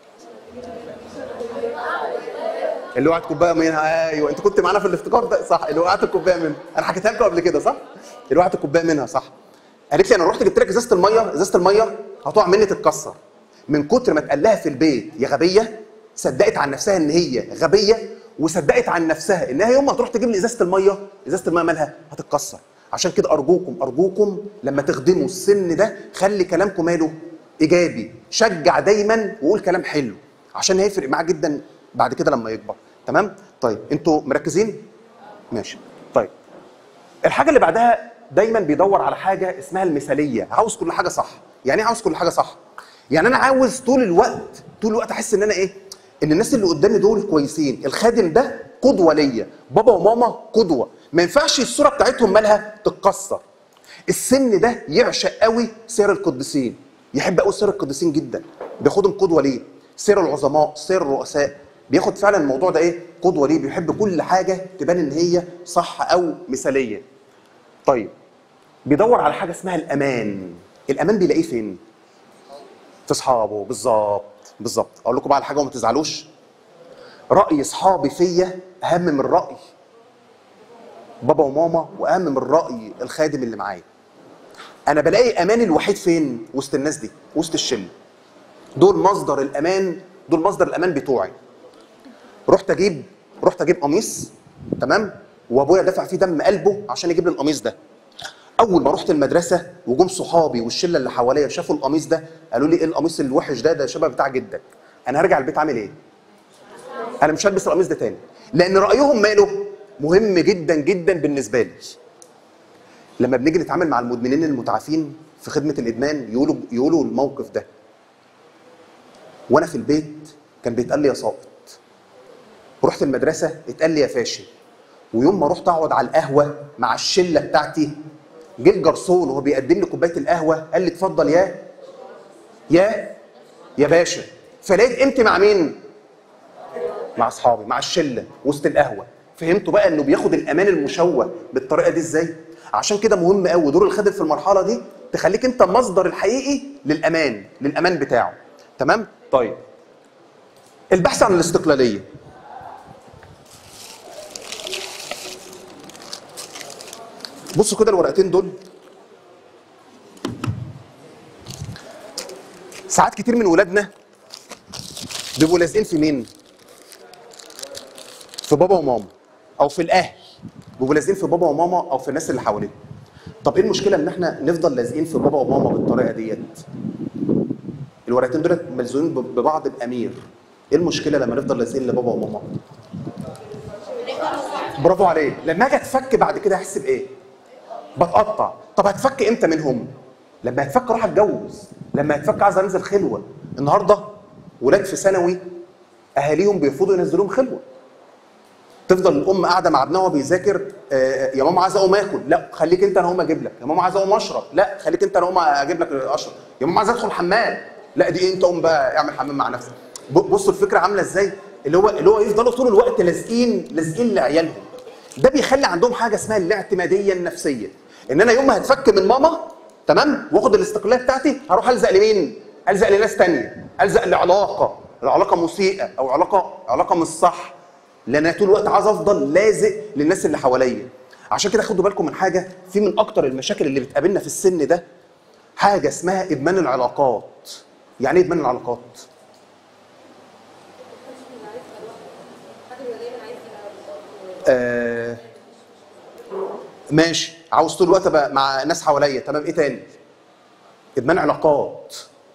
اللي وقعت كوبايه منها ايوه انت كنت معانا في الافتقار ده صح اللي وقعت الكوبايه منها انا حكيتها لكم قبل كده صح اللي وقعت الكوبايه منها صح قالت لي انا رحت جبت لك ازازه الميه ازازه الميه هتقع مني تتكسر من كتر ما اتقال لها في البيت يا غبيه صدقت عن نفسها ان هي غبيه وصدقت عن نفسها انها يوم ما تروح تجيب لي ازازه الميه ازازه الميه مالها هتتكسر عشان كده ارجوكم ارجوكم لما تخدموا السن ده خلي كلامكم ماله ايجابي شجع دايما وقول كلام حلو عشان هيفرق معاه جدا بعد كده لما يكبر تمام طيب انتوا مركزين ماشي طيب الحاجه اللي بعدها دايما بيدور على حاجه اسمها المثاليه عاوز كل حاجه صح يعني ايه عاوز كل حاجه صح يعني انا عاوز طول الوقت طول الوقت احس ان انا ايه ان الناس اللي قدامي دول كويسين الخادم ده قدوه ليا بابا وماما قدوه ما ينفعش الصوره بتاعتهم مالها تتكسر السن ده يعشق قوي سير القديسين يحب قوي سير القديسين جدا بياخدهم قدوه ليه سير العظماء سير الرؤساء بياخد فعلا الموضوع ده ايه قدوه ليه بيحب كل حاجه تبان ان هي صح او مثاليه طيب بيدور على حاجه اسمها الامان الامان بيلاقيه فين في اصحابه بالظبط بالظبط اقول لكم بقى على حاجه وما تزعلوش راي اصحابي فيا اهم من راي بابا وماما واهم من راي الخادم اللي معايا انا بلاقي اماني الوحيد فين وسط الناس دي وسط الشله دول مصدر الامان دول مصدر الامان بتوعي رحت اجيب رحت اجيب قميص تمام وابويا دفع فيه دم قلبه عشان يجيب لي القميص ده اول ما رحت المدرسه وجم صحابي والشله اللي حواليا شافوا القميص ده قالوا لي ايه القميص الوحش ده ده شبه بتاع جدك انا هرجع البيت عامل ايه انا مش هلبس القميص ده تاني لان رايهم ماله مهم جدا جدا بالنسبه لي لما بنيجي نتعامل مع المدمنين المتعافين في خدمه الادمان يقولوا يقولوا الموقف ده وانا في البيت كان بيتقال لي يا ساقط رحت المدرسه اتقال لي يا فاشل ويوم ما رحت اقعد على القهوه مع الشله بتاعتي جه الجرسون وهو بيقدم لي كوبايه القهوه قال لي اتفضل يا يا يا باشا فلقيت قيمتي مع مين؟ مع اصحابي مع الشله وسط القهوه فهمتوا بقى انه بياخد الامان المشوه بالطريقه دي ازاي؟ عشان كده مهم قوي دور الخادم في المرحله دي تخليك انت مصدر الحقيقي للامان للامان بتاعه تمام؟ طيب البحث عن الاستقلاليه بصوا كده الورقتين دول ساعات كتير من ولادنا بيبقوا لازقين في مين؟ في بابا وماما او في الاهل بيبقوا لازقين في بابا وماما او في الناس اللي حواليهم طب ايه المشكله ان احنا نفضل لازقين في بابا وماما بالطريقه ديت الورقتين دول ملزومين ب- ببعض بامير ايه المشكله لما نفضل لازقين لبابا وماما برافو عليك لما اجي اتفك بعد كده احس بايه بتقطع طب هتفك امتى منهم لما هتفك اروح اتجوز لما هتفك عايز انزل خلوه النهارده ولاد في ثانوي اهاليهم بيرفضوا ينزلوهم خلوه تفضل الام قاعده مع ابنها وهو بيذاكر آه، يا ماما عايز اقوم اكل لا خليك انت انا اقوم اجيب لك يا ماما عايز اقوم اشرب لا خليك انت انا اقوم اجيب لك اشرب يا ماما عايز ادخل حمام لا دي انت قوم بقى اعمل حمام مع نفسك ب- بصوا الفكره عامله ازاي اللي هو اللي هو يفضلوا طول الوقت لازقين لازقين لعيالهم ده بيخلي عندهم حاجه اسمها الاعتماديه النفسيه ان انا يوم ما هتفك من ماما تمام واخد الاستقلاليه بتاعتي هروح الزق لمين الزق لناس تانية الزق لعلاقه العلاقه مسيئه او علاقه علاقه مش صح لان انا طول الوقت عايز افضل لازق للناس اللي حواليا عشان كده خدوا بالكم من حاجه في من اكتر المشاكل اللي بتقابلنا في السن ده حاجه اسمها ادمان العلاقات يعني ايه ادمان العلاقات آه ماشي عاوز طول الوقت ابقى مع ناس حواليا تمام ايه تاني ادمان علاقات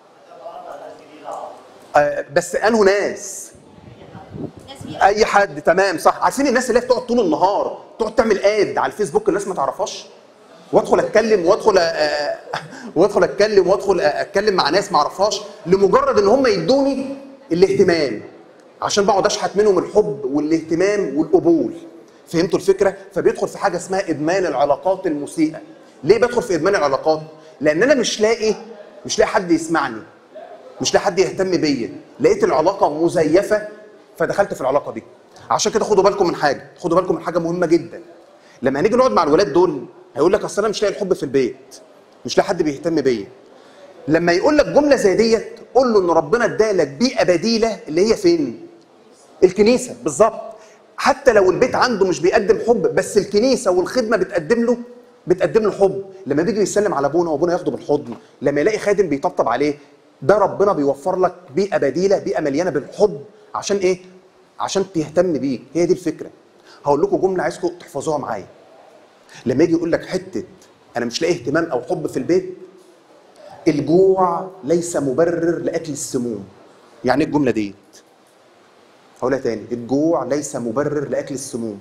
آه بس انه ناس ناس في اي حد تمام صح عارفين الناس اللي هي بتقعد طول النهار تقعد تعمل اد على الفيسبوك الناس ما تعرفهاش وادخل اتكلم وادخل آه، وادخل اتكلم وادخل آه، اتكلم مع ناس ما اعرفهاش لمجرد ان هم يدوني الاهتمام عشان بقعد اشحت منهم الحب والاهتمام والقبول فهمتوا الفكره فبيدخل في حاجه اسمها ادمان العلاقات المسيئه ليه بدخل في ادمان العلاقات لان انا مش لاقي مش لاقي حد يسمعني مش لاقي حد يهتم بيا لقيت العلاقه مزيفه فدخلت في العلاقه دي عشان كده خدوا بالكم من حاجه خدوا بالكم من حاجه مهمه جدا لما هنيجي نقعد مع الولاد دول هيقول لك اصل انا مش لاقي الحب في البيت مش لاقي حد بيهتم بيا لما يقول لك جمله زي ديت قول له ان ربنا ادالك بيئه بديله اللي هي فين الكنيسه بالظبط حتى لو البيت عنده مش بيقدم حب بس الكنيسه والخدمه بتقدم له بتقدم له حب لما بيجي يسلم على ابونا وابونا ياخده بالحضن لما يلاقي خادم بيطبطب عليه ده ربنا بيوفر لك بيئه بديله بيئه مليانه بالحب عشان ايه عشان تهتم بيك هي دي الفكره هقول لكم جمله عايزكم تحفظوها معايا لما يجي يقول لك حته انا مش لاقي اهتمام او حب في البيت الجوع ليس مبرر لاكل السموم يعني ايه الجمله ديت هقولها تاني الجوع ليس مبرر لاكل السموم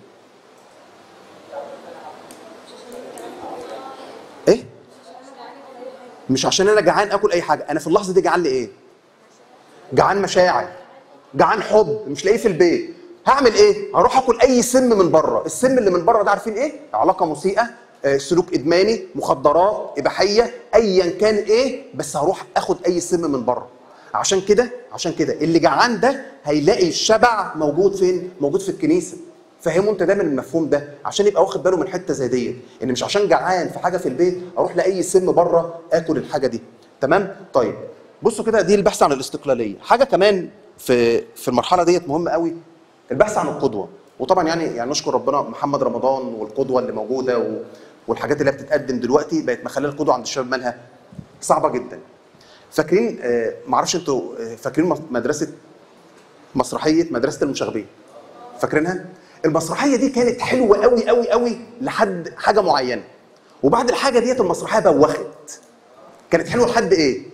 ايه مش عشان انا جعان اكل اي حاجه انا في اللحظه دي جعان لايه جعان مشاعر جعان حب مش لاقيه في البيت هعمل ايه هروح اكل اي سم من بره السم اللي من بره ده عارفين ايه علاقه مسيئه آه، سلوك ادماني مخدرات اباحيه ايا كان ايه بس هروح اخد اي سم من بره عشان كده عشان كده اللي جعان ده هيلاقي الشبع موجود فين موجود في الكنيسه فهموا انت دايما المفهوم ده عشان يبقى واخد باله من حته زي ديت ان مش عشان جعان في حاجه في البيت اروح لاي سم بره اكل الحاجه دي تمام طيب بصوا كده دي البحث عن الاستقلاليه حاجه كمان في في المرحله ديت مهمه قوي البحث عن القدوه وطبعا يعني يعني نشكر ربنا محمد رمضان والقدوه اللي موجوده و... والحاجات اللي هي بتتقدم دلوقتي بقت مخليه القدوه عند الشباب مالها صعبه جدا فاكرين آه معرفش انتوا آه، فاكرين مس- مدرسه مسرحيه مدرسه المشاغبين فاكرينها المسرحيه دي كانت حلوه قوي قوي قوي لحد حاجه معينه وبعد الحاجه ديت المسرحيه بوخت كانت حلوه لحد ايه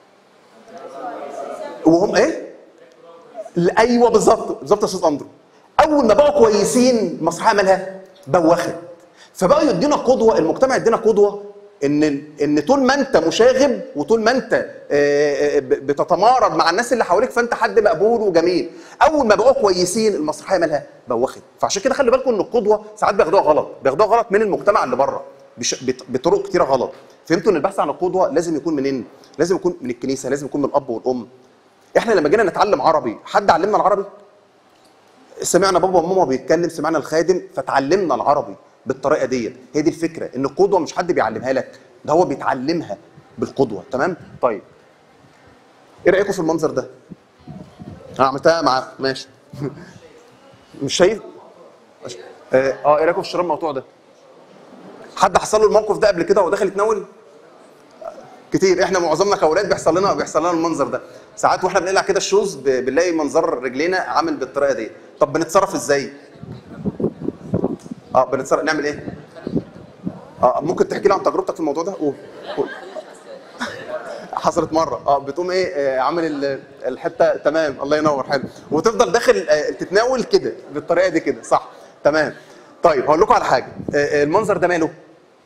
وهم ايه لا، ايوه بالظبط بالظبط يا استاذ اندرو اول ما بقوا كويسين المسرحيه مالها بوخت فبقوا يدينا قدوه المجتمع يدينا قدوه ان ان طول ما انت مشاغب وطول ما انت آه، آه، ب- بتتمارض مع الناس اللي حواليك فانت حد مقبول وجميل اول ما بقوا كويسين المسرحيه مالها بوخت فعشان كده خلي بالكم ان القدوه ساعات بياخدوها غلط بياخدوها غلط من المجتمع اللي بره بش- بط- بطرق كتيره غلط فهمتوا ان البحث عن القدوه لازم يكون منين لازم يكون من الكنيسه لازم يكون من الاب والام احنا لما جينا نتعلم عربي حد علمنا العربي سمعنا بابا وماما بيتكلم سمعنا الخادم فتعلمنا العربي بالطريقه ديت هي دي الفكره ان القدوه مش حد بيعلمها لك ده هو بيتعلمها بالقدوه تمام طيب ايه رايكم في المنظر ده انا عملتها مع ماشي مش شايف اه آه، ايه رايكم في الشراب المقطوع ده حد حصل له الموقف ده قبل كده وهو داخل يتناول كتير احنا معظمنا كاولاد بيحصل لنا بيحصل لنا المنظر ده ساعات واحنا بنقلع كده الشوز ب- بنلاقي منظر رجلينا عامل بالطريقه دي طب بنتصرف ازاي اه بنتصرف نعمل ايه اه ممكن تحكي لي عن تجربتك في الموضوع ده قول قول حصلت مره اه بتقوم ايه آه عامل ال- الحته تمام الله ينور حلو وتفضل داخل آه تتناول كده بالطريقه دي كده صح تمام طيب هقول لكم على حاجه آه آه، المنظر ده ماله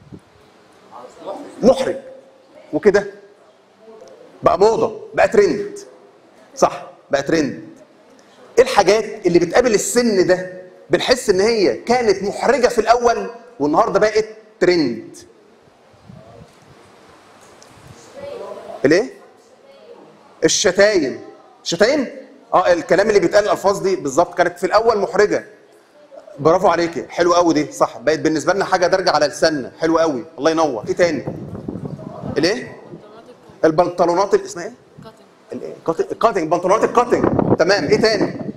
محرج وكده بقى موضه بقى ترند صح بقى ترند ايه الحاجات اللي بتقابل السن ده بنحس ان هي كانت محرجه في الاول والنهارده بقت ترند الايه الشتايم شتايم اه الكلام اللي بيتقال الالفاظ دي بالظبط كانت في الاول محرجه برافو عليكي حلو قوي دي صح بقت بالنسبه لنا حاجه دارجه على لساننا حلو قوي الله ينور ايه تاني الايه البنطلونات ال- اسمها ايه الايه كاتنج الكاتنج بنطلونات الكاتنج تمام ايه تاني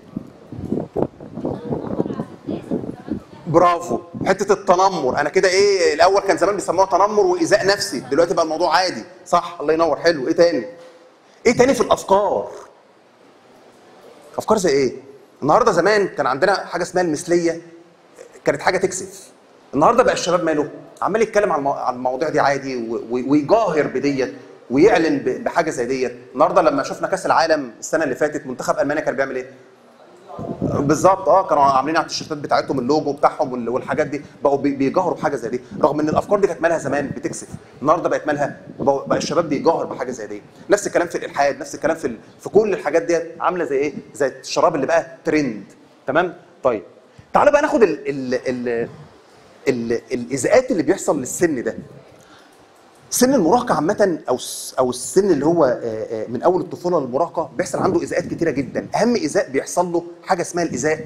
برافو حته التنمر انا كده ايه الاول كان زمان بيسموها تنمر وايذاء نفسي دلوقتي بقى الموضوع عادي صح الله ينور حلو ايه تاني ايه تاني في الافكار افكار زي ايه النهارده زمان كان عندنا حاجه اسمها المثليه كانت حاجه تكسف النهارده بقى الشباب ماله عمال يتكلم عن المو- عن المواضيع دي عادي و- و- ويجاهر بديت ويعلن ب- بحاجه زي ديت النهارده لما شفنا كاس العالم السنه اللي فاتت منتخب المانيا كان بيعمل ايه بالظبط اه كانوا عاملين على التيشيرتات بتاعتهم اللوجو بتاعهم وال- والحاجات دي بقوا بي- بيجاهروا بحاجه زي دي رغم ان الافكار دي كانت مالها زمان بتكسف النهارده بقت مالها بقوا- بقى الشباب بيجاهر بحاجه زي دي نفس الكلام في الالحاد نفس الكلام في ال- في كل الحاجات ديت عامله زي ايه زي الشراب اللي بقى ترند تمام طيب تعالوا بقى ناخد ال ال ال ال الايذاءات اللي بيحصل للسن ده سن المراهقه عامه او س- او السن اللي هو آه، آه، من اول الطفوله للمراهقه بيحصل عنده ايذاءات كتيره جدا اهم ايذاء بيحصل له حاجه اسمها الايذاء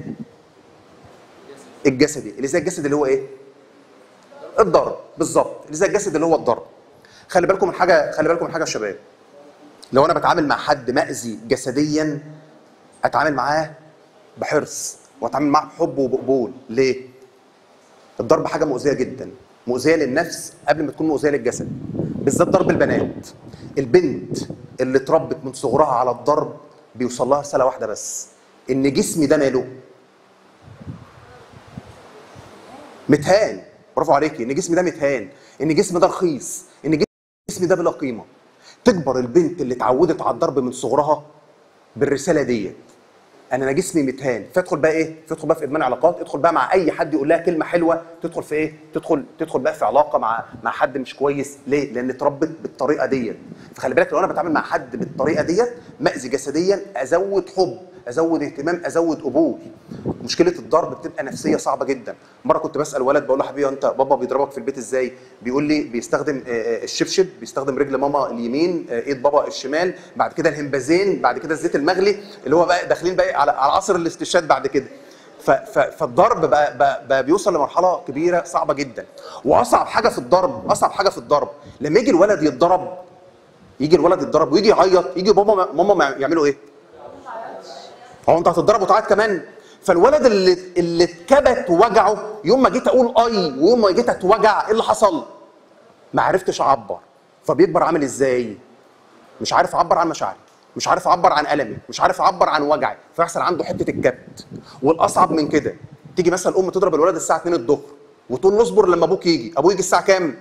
الجسدي الايذاء الجسدي اللي هو ايه الضرب بالظبط الايذاء الجسدي اللي هو الضرب خلي بالكم من حاجه خلي بالكم من حاجه يا شباب لو انا بتعامل مع حد مأذي جسديا اتعامل معاه بحرص واتعامل معاه بحب وبقبول ليه الضرب حاجه مؤذيه جدا مؤذيه للنفس قبل ما تكون مؤذيه للجسد بالذات ضرب البنات البنت اللي اتربت من صغرها على الضرب بيوصل لها رساله واحده بس ان جسمي ده ماله متهان برافو عليكي ان جسمي ده متهان ان جسمي ده رخيص ان جسمي ده بلا قيمه تكبر البنت اللي اتعودت على الضرب من صغرها بالرساله ديت انا انا جسمي متهان فادخل بقى ايه تدخل بقى في ادمان علاقات ادخل بقى مع اي حد يقول لها كلمه حلوه تدخل في ايه تدخل تدخل بقى في علاقه مع مع حد مش كويس ليه لان اتربت بالطريقه ديت فخلي بالك لو انا بتعامل مع حد بالطريقه ديت مأذي جسديا ازود حب ازود اهتمام ازود قبول مشكله الضرب بتبقى نفسيه صعبه جدا مره كنت بسال ولد بقول له حبيبي انت بابا بيضربك في البيت ازاي بيقول لي بيستخدم آه، آه، الشبشب بيستخدم رجل ماما اليمين آه، ايد بابا الشمال بعد كده الهمبازين بعد كده الزيت المغلي اللي هو بقى داخلين بقى على على عصر الاستشهاد بعد كده ف- ف- فالضرب بقى, بقى, بقى بيوصل لمرحله كبيره صعبه جدا واصعب حاجه في الضرب اصعب حاجه في الضرب لما يجي الولد يتضرب يجي الولد يتضرب ويجي يعيط يجي بابا ماما يعملوا ايه هو انت هتضرب وتعيط كمان فالولد اللي اللي اتكبت وجعه يوم ما جيت اقول اي ويوم ما جيت اتوجع ايه اللي حصل؟ ما عرفتش اعبر فبيكبر عامل ازاي؟ مش عارف اعبر عن مشاعري مش عارف اعبر عن المي مش عارف اعبر عن وجعي فيحصل عنده حته الكبت والاصعب من كده تيجي مثلا ام تضرب الولد الساعه 2 الظهر وتقول له اصبر لما ابوك يجي ابوه يجي الساعه كام؟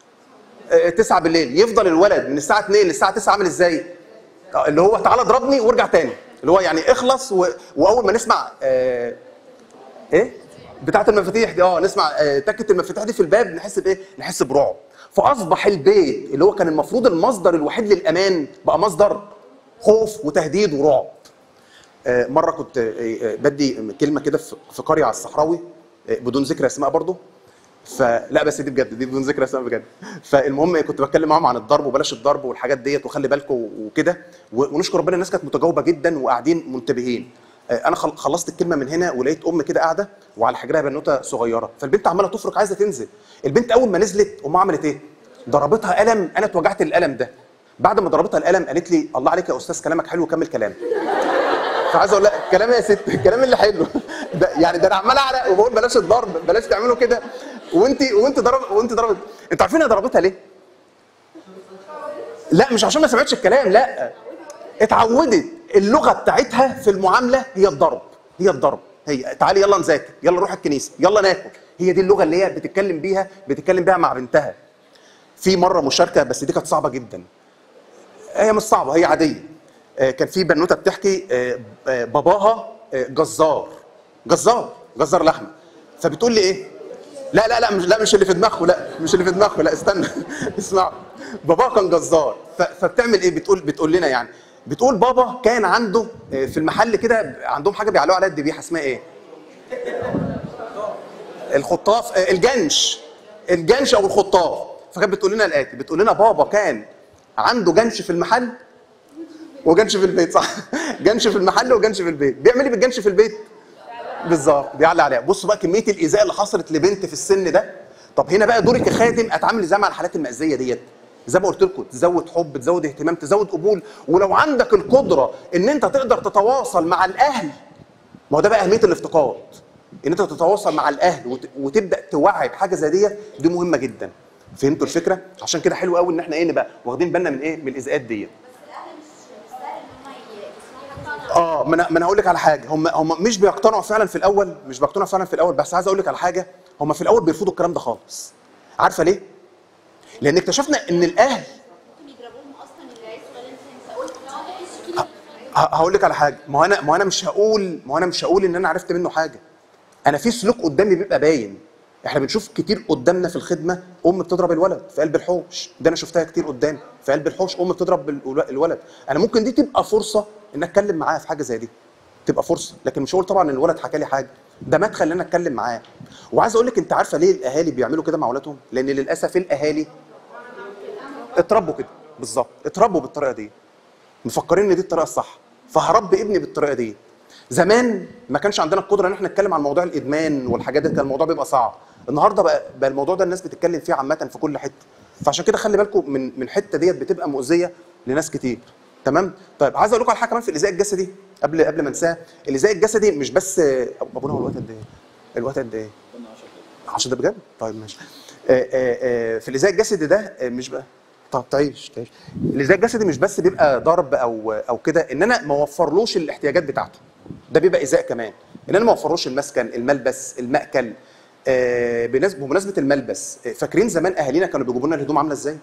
9 بالليل يفضل الولد من الساعه 2 للساعه 9 عامل ازاي؟ آه، اللي هو تعالى اضربني وارجع تاني اللي هو يعني اخلص و... واول ما نسمع آه... ايه بتاعه المفاتيح دي اه نسمع آه... تكه المفاتيح دي في الباب نحس بايه نحس برعب فاصبح البيت اللي هو كان المفروض المصدر الوحيد للامان بقى مصدر خوف وتهديد ورعب آه، مره كنت آه، آه، بدي كلمه كده في في قريه على الصحراوي آه، بدون ذكر اسماء برضه فلا بس دي بجد دي بدون ذكر اسماء بجد فالمهم كنت بتكلم معاهم عن الضرب وبلاش الضرب والحاجات ديت وخلي بالكم وكده و- ونشكر ربنا الناس كانت متجاوبه جدا وقاعدين منتبهين آه، انا خل- خلصت الكلمه من هنا ولقيت ام كده قاعده وعلى حجرها بنوته صغيره فالبنت عماله تفرك عايزه تنزل البنت اول ما نزلت امها عملت ايه ضربتها قلم انا اتوجعت القلم ده بعد ما ضربتها القلم قالت لي الله عليك يا استاذ كلامك حلو كمل كلام فعايز اقول لك الكلام يا ست الكلام اللي حلو ده يعني ده انا عمال اعرق وبقول بلاش الضرب بلاش تعملوا كده وانت وانت ضرب وانت ضربت انتوا عارفين هي ضربتها ليه؟ لا مش عشان ما سمعتش الكلام لا اتعودت اللغه بتاعتها في المعامله هي الضرب هي الضرب هي تعالي يلا نذاكر يلا نروح الكنيسه يلا ناكل هي دي اللغه اللي هي بتتكلم بيها بتتكلم بيها مع بنتها في مره مشاركه بس دي كانت صعبه جدا هي مش صعبه هي عاديه آه، كان في بنوته بتحكي آه، آه، باباها آه، جزار جزار جزار لحمه فبتقول لي ايه لا لا لا مش لا مش اللي في دماغه لا مش اللي في دماغه لا استنى اسمع بابا كان جزار ف- فبتعمل ايه بتقول بتقول لنا يعني بتقول بابا كان عنده آه، في المحل كده عندهم حاجه بيعلقوا عليها الذبيحه اسمها ايه الخطاف آه، الجنش الجنش او الخطاف فكانت بتقول لنا الاتي بتقول لنا بابا كان عنده جنش في المحل وجنش في البيت صح جنش في المحل وجنش في البيت بيعمل ايه بالجنش في البيت بالظبط بيعلق عليها بصوا بقى كميه الايذاء اللي حصلت لبنت في السن ده طب هنا بقى دورك كخادم اتعامل ازاي مع الحالات المأزيه ديت زي ما قلت لكم تزود حب تزود اهتمام تزود قبول ولو عندك القدره ان انت تقدر تتواصل مع الاهل ما هو ده بقى اهميه الافتقاد ان انت تتواصل مع الاهل وت... وتبدا توعي بحاجه زي ديت دي مهمه جدا فهمتوا الفكره عشان كده حلو قوي ان احنا ايه نبقى واخدين بالنا من ايه من الايذاءات ديت الاهل مش مستاهل ان هم يسمعوا حاجه اه ما انا ما انا هقول لك على حاجه هم هم مش بيقتنعوا فعلا في الاول مش بيقتنعوا فعلا في الاول بس عايز اقول لك على حاجه هم في الاول بيرفضوا الكلام ده خالص عارفه ليه لان اكتشفنا ان الاهل ممكن يضربوهم اصلا العيال الصغيرين زي ما قلت لو انا تشكي لي ه- هقول لك على حاجه ما هو انا ما هو انا مش هقول ما هو انا مش هقول ان انا عرفت منه حاجه انا في سلوك قدامي بيبقى باين احنا بنشوف كتير قدامنا في الخدمه ام بتضرب الولد في قلب الحوش ده انا شفتها كتير قدامي في قلب الحوش ام بتضرب الول- الولد انا ممكن دي تبقى فرصه ان اتكلم معاه في حاجه زي دي تبقى فرصه لكن مش هقول طبعا ان الولد حكى لي حاجه ده مدخل ان انا اتكلم معاه وعايز اقول لك انت عارفه ليه الاهالي بيعملوا كده مع اولادهم لان للاسف الاهالي اتربوا كده بالظبط اتربوا بالطريقه دي مفكرين ان دي الطريقه الصح فهربي ابني بالطريقه دي زمان ما كانش عندنا القدره ان احنا نتكلم عن موضوع الادمان والحاجات دي كان الموضوع بيبقى صعب النهارده بقى, بقى الموضوع ده الناس بتتكلم فيه عامه في كل حته فعشان كده خلي بالكم من من الحته ديت بتبقى مؤذيه لناس كتير تمام طيب عايز اقول لكم على حاجه كمان في الايذاء الجسدي قبل قبل ما انساها الايذاء الجسدي مش بس ابونا هو الوقت قد ايه الوقت قد ايه 10 ده بجد؟ طيب ماشي. آه، آه، آه، في الايذاء الجسدي ده آه، مش بقى طب تعيش تعيش الايذاء الجسدي مش بس بيبقى ضرب او او كده ان انا ما اوفرلوش الاحتياجات بتاعته ده بيبقى ايذاء كمان ان انا ما اوفرلوش المسكن الملبس المأكل آه، بمناسبه بمناسبه الملبس آه، فاكرين زمان اهالينا كانوا بيجيبوا لنا الهدوم عامله ازاي؟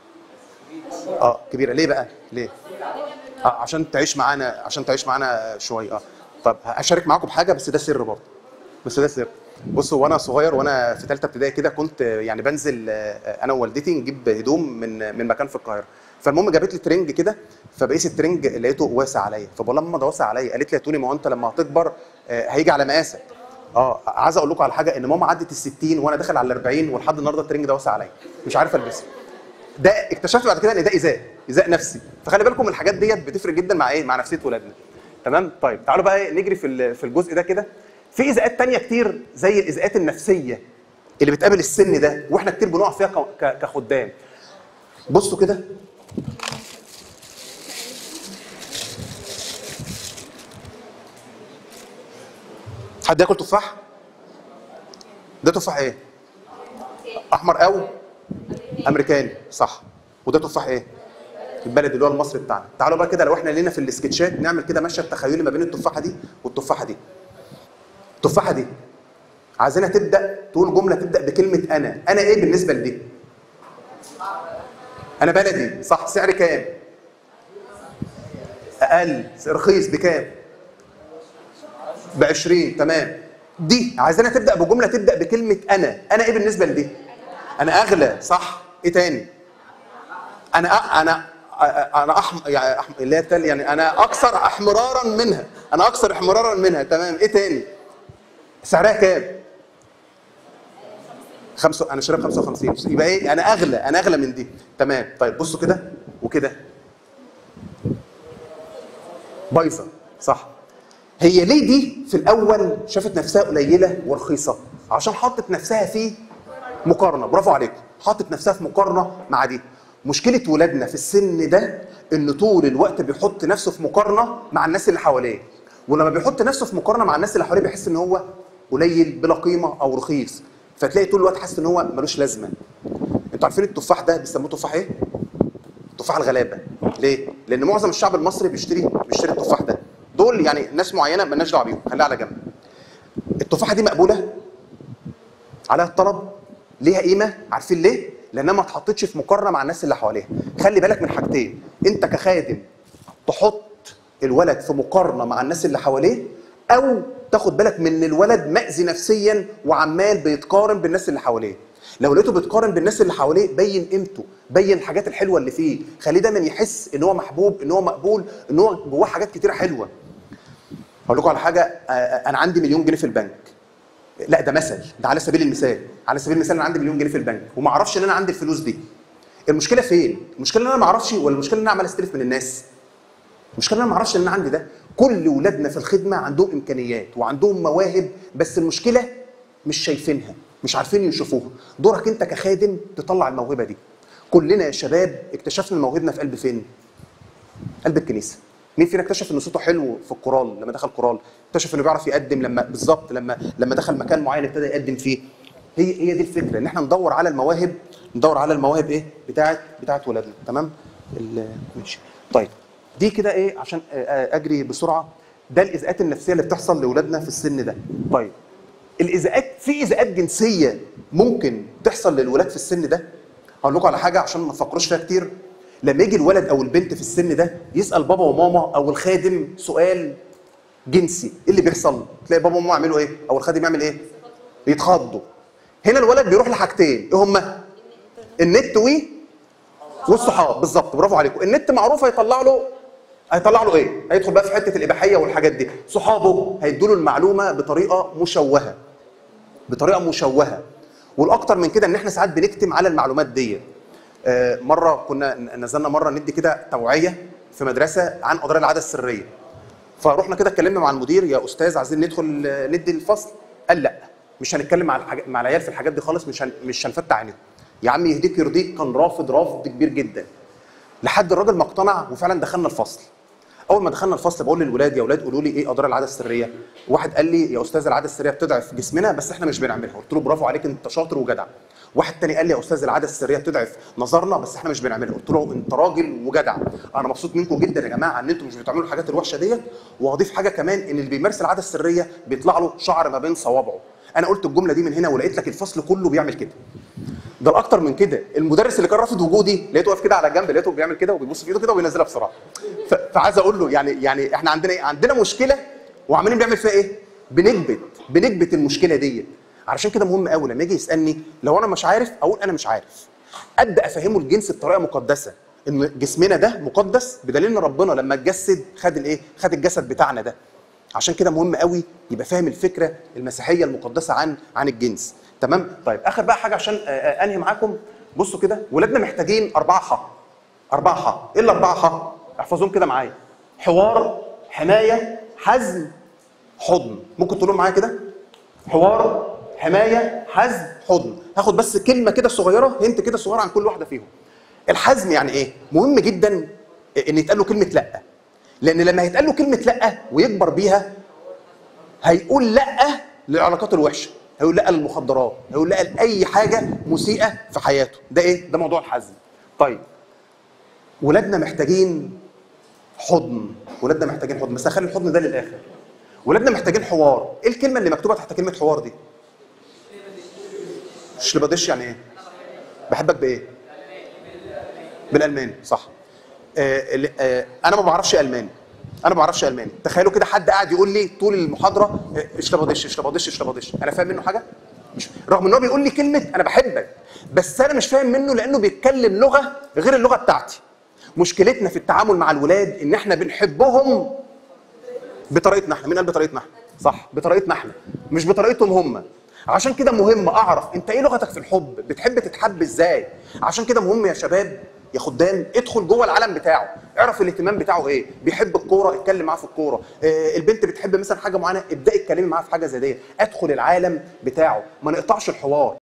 اه كبيره ليه بقى؟ ليه؟ آه عشان تعيش معانا عشان تعيش معانا شويه اه طب هشارك معاكم بحاجه بس ده سر برضه بس ده سر بصوا وانا صغير وانا في ثالثه ابتدائي كده كنت يعني بنزل آه، انا ووالدتي نجيب هدوم من من مكان في القاهره فالمهم جابت لي ترنج كده فبقيس الترنج لقيته واسع عليا فبقول لها ماما ده واسع عليا قالت لي يا توني ما هو انت لما هتكبر آه، هيجي على مقاسك اه عايز اقول لكم على حاجه ان ماما عدت ال 60 وانا داخل على ال 40 ولحد النهارده الترنج ده واسع عليا مش عارف البسه ده اكتشفت بعد كده ان ده ايذاء ايذاء نفسي فخلي بالكم الحاجات ديت بتفرق جدا مع ايه مع نفسيه ولادنا تمام طيب تعالوا بقى إيه نجري في ال- في الجزء ده كده في ايذاءات تانية كتير زي الايذاءات النفسيه اللي بتقابل السن ده واحنا كتير بنقع فيها ك- ك- كخدام بصوا كده حد ياكل تفاح ده تفاح ايه احمر او امريكاني صح وده تفاح ايه البلد اللي هو المصري بتاعنا تعالوا بقى كده لو احنا لينا في السكتشات نعمل كده مشهد تخيلي ما بين التفاحه دي والتفاحه دي التفاحه دي عايزينها تبدا تقول جمله تبدا بكلمه انا انا ايه بالنسبه لدي انا بلدي صح سعر كام اقل رخيص بكام ب 20 تمام دي عايزينها تبدا بجمله تبدا بكلمه انا انا ايه بالنسبه لدي انا اغلى صح ايه تاني انا أ- انا أ- انا أحم... يعني أحم... اللي هي التانية يعني انا اكثر احمرارا منها انا اكثر احمرارا منها تمام ايه تاني سعرها كام خمسة انا شارب 55 يبقى ايه انا اغلى انا اغلى من دي تمام طيب بصوا كده وكده بايظه صح هي ليه دي في الاول شافت نفسها قليله ورخيصه عشان حطت نفسها في مقارنه برافو عليك حطت نفسها في مقارنه مع دي مشكله ولادنا في السن ده ان طول الوقت بيحط نفسه في مقارنه مع الناس اللي حواليه ولما بيحط نفسه في مقارنه مع الناس اللي حواليه بيحس ان هو قليل بلا قيمه او رخيص فتلاقي طول الوقت حاسس ان هو ملوش لازمه انتوا عارفين التفاح ده بيسموه تفاح ايه تفاح الغلابه ليه لان معظم الشعب المصري بيشتري بيشتري التفاح ده دول يعني ناس معينه مالناش دعوه بيهم خليها على جنب التفاحه دي مقبوله عليها الطلب ليها قيمه عارفين ليه لانها ما اتحطتش في مقارنه مع الناس اللي حواليها خلي بالك من حاجتين انت كخادم تحط الولد في مقارنه مع الناس اللي حواليه او تاخد بالك من إن الولد مأذي نفسيا وعمال بيتقارن بالناس اللي حواليه لو لقيته بيتقارن بالناس اللي حواليه بين قيمته بين الحاجات الحلوه اللي فيه خليه دايما يحس ان هو محبوب ان هو مقبول ان هو جواه حاجات كتيره حلوه هقول لكم على حاجه آه، آه، انا عندي مليون جنيه في البنك لا ده مثل ده على سبيل المثال على سبيل المثال انا عندي مليون جنيه في البنك وما اعرفش ان انا عندي الفلوس دي المشكله فين المشكله ان انا ما اعرفش ولا المشكله ان انا عمال استلف من الناس المشكله ان انا ما اعرفش ان انا عندي ده كل ولادنا في الخدمه عندهم امكانيات وعندهم مواهب بس المشكله مش شايفينها مش عارفين يشوفوها دورك انت كخادم تطلع الموهبه دي كلنا يا شباب اكتشفنا موهبنا في قلب فين قلب الكنيسه مين فينا اكتشف ان صوته حلو في الكورال لما دخل كورال اكتشف انه بيعرف يقدم لما بالظبط لما لما دخل مكان معين ابتدى يقدم فيه هي هي دي الفكره ان احنا ندور على المواهب ندور على المواهب ايه بتاعت بتاعت ولادنا تمام ال- ماشي طيب دي كده ايه عشان آه، آه، اجري بسرعه ده الاذاءات النفسيه اللي بتحصل لاولادنا في السن ده طيب الاذاءات في اذاءات جنسيه ممكن تحصل للولاد في السن ده هقول لكم على حاجه عشان ما تفكروش فيها كتير لما يجي الولد او البنت في السن ده يسال بابا وماما او الخادم سؤال جنسي ايه اللي بيحصل تلاقي بابا وماما يعملوا ايه او الخادم يعمل ايه يتخضوا هنا الولد بيروح لحاجتين ايه هما النت و والصحاب بالظبط برافو عليكم النت معروف هيطلع له هيطلع له ايه هيدخل بقى في حته الاباحيه والحاجات دي صحابه هيدوا له المعلومه بطريقه مشوهه بطريقه مشوهه والاكتر من كده ان احنا ساعات بنكتم على المعلومات دي آه، مره كنا نزلنا مره ندي كده توعيه في مدرسه عن قضايا العاده السريه فرحنا كده اتكلمنا مع المدير يا استاذ عايزين ندخل آه، ندي الفصل قال لا مش هنتكلم مع الحاجات مع العيال في الحاجات دي خالص مش هن... مش هنفتح عينيهم يا عم يهديك يرضيك كان رافض رفض كبير جدا لحد الراجل ما اقتنع وفعلا دخلنا الفصل اول ما دخلنا الفصل بقول للولاد يا اولاد قولوا لي ايه اضرار العاده السريه واحد قال لي يا استاذ العاده السريه بتضعف جسمنا بس احنا مش بنعملها قلت له برافو عليك انت شاطر وجدع واحد تاني قال لي يا استاذ العاده السريه بتضعف نظرنا بس احنا مش بنعملها قلت له انت راجل وجدع انا مبسوط منكم جدا يا جماعه ان انتم مش بتعملوا الحاجات الوحشه ديت وهضيف حاجه كمان ان اللي بيمارس العاده السريه بيطلع له شعر ما بين صوابعه انا قلت الجمله دي من هنا ولقيت لك الفصل كله بيعمل كده ده الاكتر من كده المدرس اللي كان رافض وجودي لقيته واقف كده على جنب لقيته بيعمل كده وبيبص في ايده كده وبينزلها بسرعه ف- فعايز اقول له يعني يعني احنا عندنا ايه عندنا مشكله وعمالين بنعمل فيها ايه بنكبت بنكبت المشكله ديت علشان كده مهم قوي لما يجي يسالني لو انا مش عارف اقول انا مش عارف ابدا افهمه الجنس بطريقه مقدسه ان جسمنا ده مقدس بدليل ان ربنا لما اتجسد خد الايه خد الجسد بتاعنا ده عشان كده مهم قوي يبقى فاهم الفكره المسيحيه المقدسه عن عن الجنس تمام طيب اخر بقى حاجه عشان آه، آه، انهي معاكم بصوا كده ولادنا محتاجين اربعه ح اربعه ح ايه الاربعه ح احفظوهم كده معايا حوار حمايه حزم حضن ممكن تقولوا معايا كده حوار حمايه حزم حضن هاخد بس كلمه كده صغيره هنت كده صغيره عن كل واحده فيهم الحزم يعني ايه مهم جدا ان يتقال له كلمه لا لان لما هيتقال له كلمه لا ويكبر بيها هيقول لا للعلاقات الوحشه هيقول لا للمخدرات هيقول لا لاي حاجه مسيئه في حياته ده ايه ده موضوع الحزم طيب ولادنا محتاجين حضن ولادنا محتاجين حضن بس هخلي الحضن ده للاخر ولادنا محتاجين حوار ايه الكلمه اللي مكتوبه تحت كلمه حوار دي شلبادش يعني ايه بحبك بايه بالالماني صح آه ال- آه انا ما بعرفش الماني انا ما بعرفش الماني تخيلوا كده حد قاعد يقول لي طول المحاضره آه، اشلبادش اشلبادش اشلبادش انا فاهم منه حاجه مش رغم ان هو بيقول لي كلمه انا بحبك بس انا مش فاهم منه لانه بيتكلم لغه غير اللغه بتاعتي مشكلتنا في التعامل مع الولاد ان احنا بنحبهم بطريقتنا احنا مين قال بطريقتنا احنا صح بطريقتنا احنا مش بطريقتهم هم عشان كده مهم اعرف انت ايه لغتك في الحب بتحب تتحب ازاي عشان كده مهم يا شباب يا خدام ادخل جوه العالم بتاعه اعرف الاهتمام بتاعه ايه بيحب الكوره اتكلم معاه في الكوره آه البنت بتحب مثلا حاجه معينه ابداي اتكلمي معاها في حاجه زي دي ادخل العالم بتاعه ما نقطعش الحوار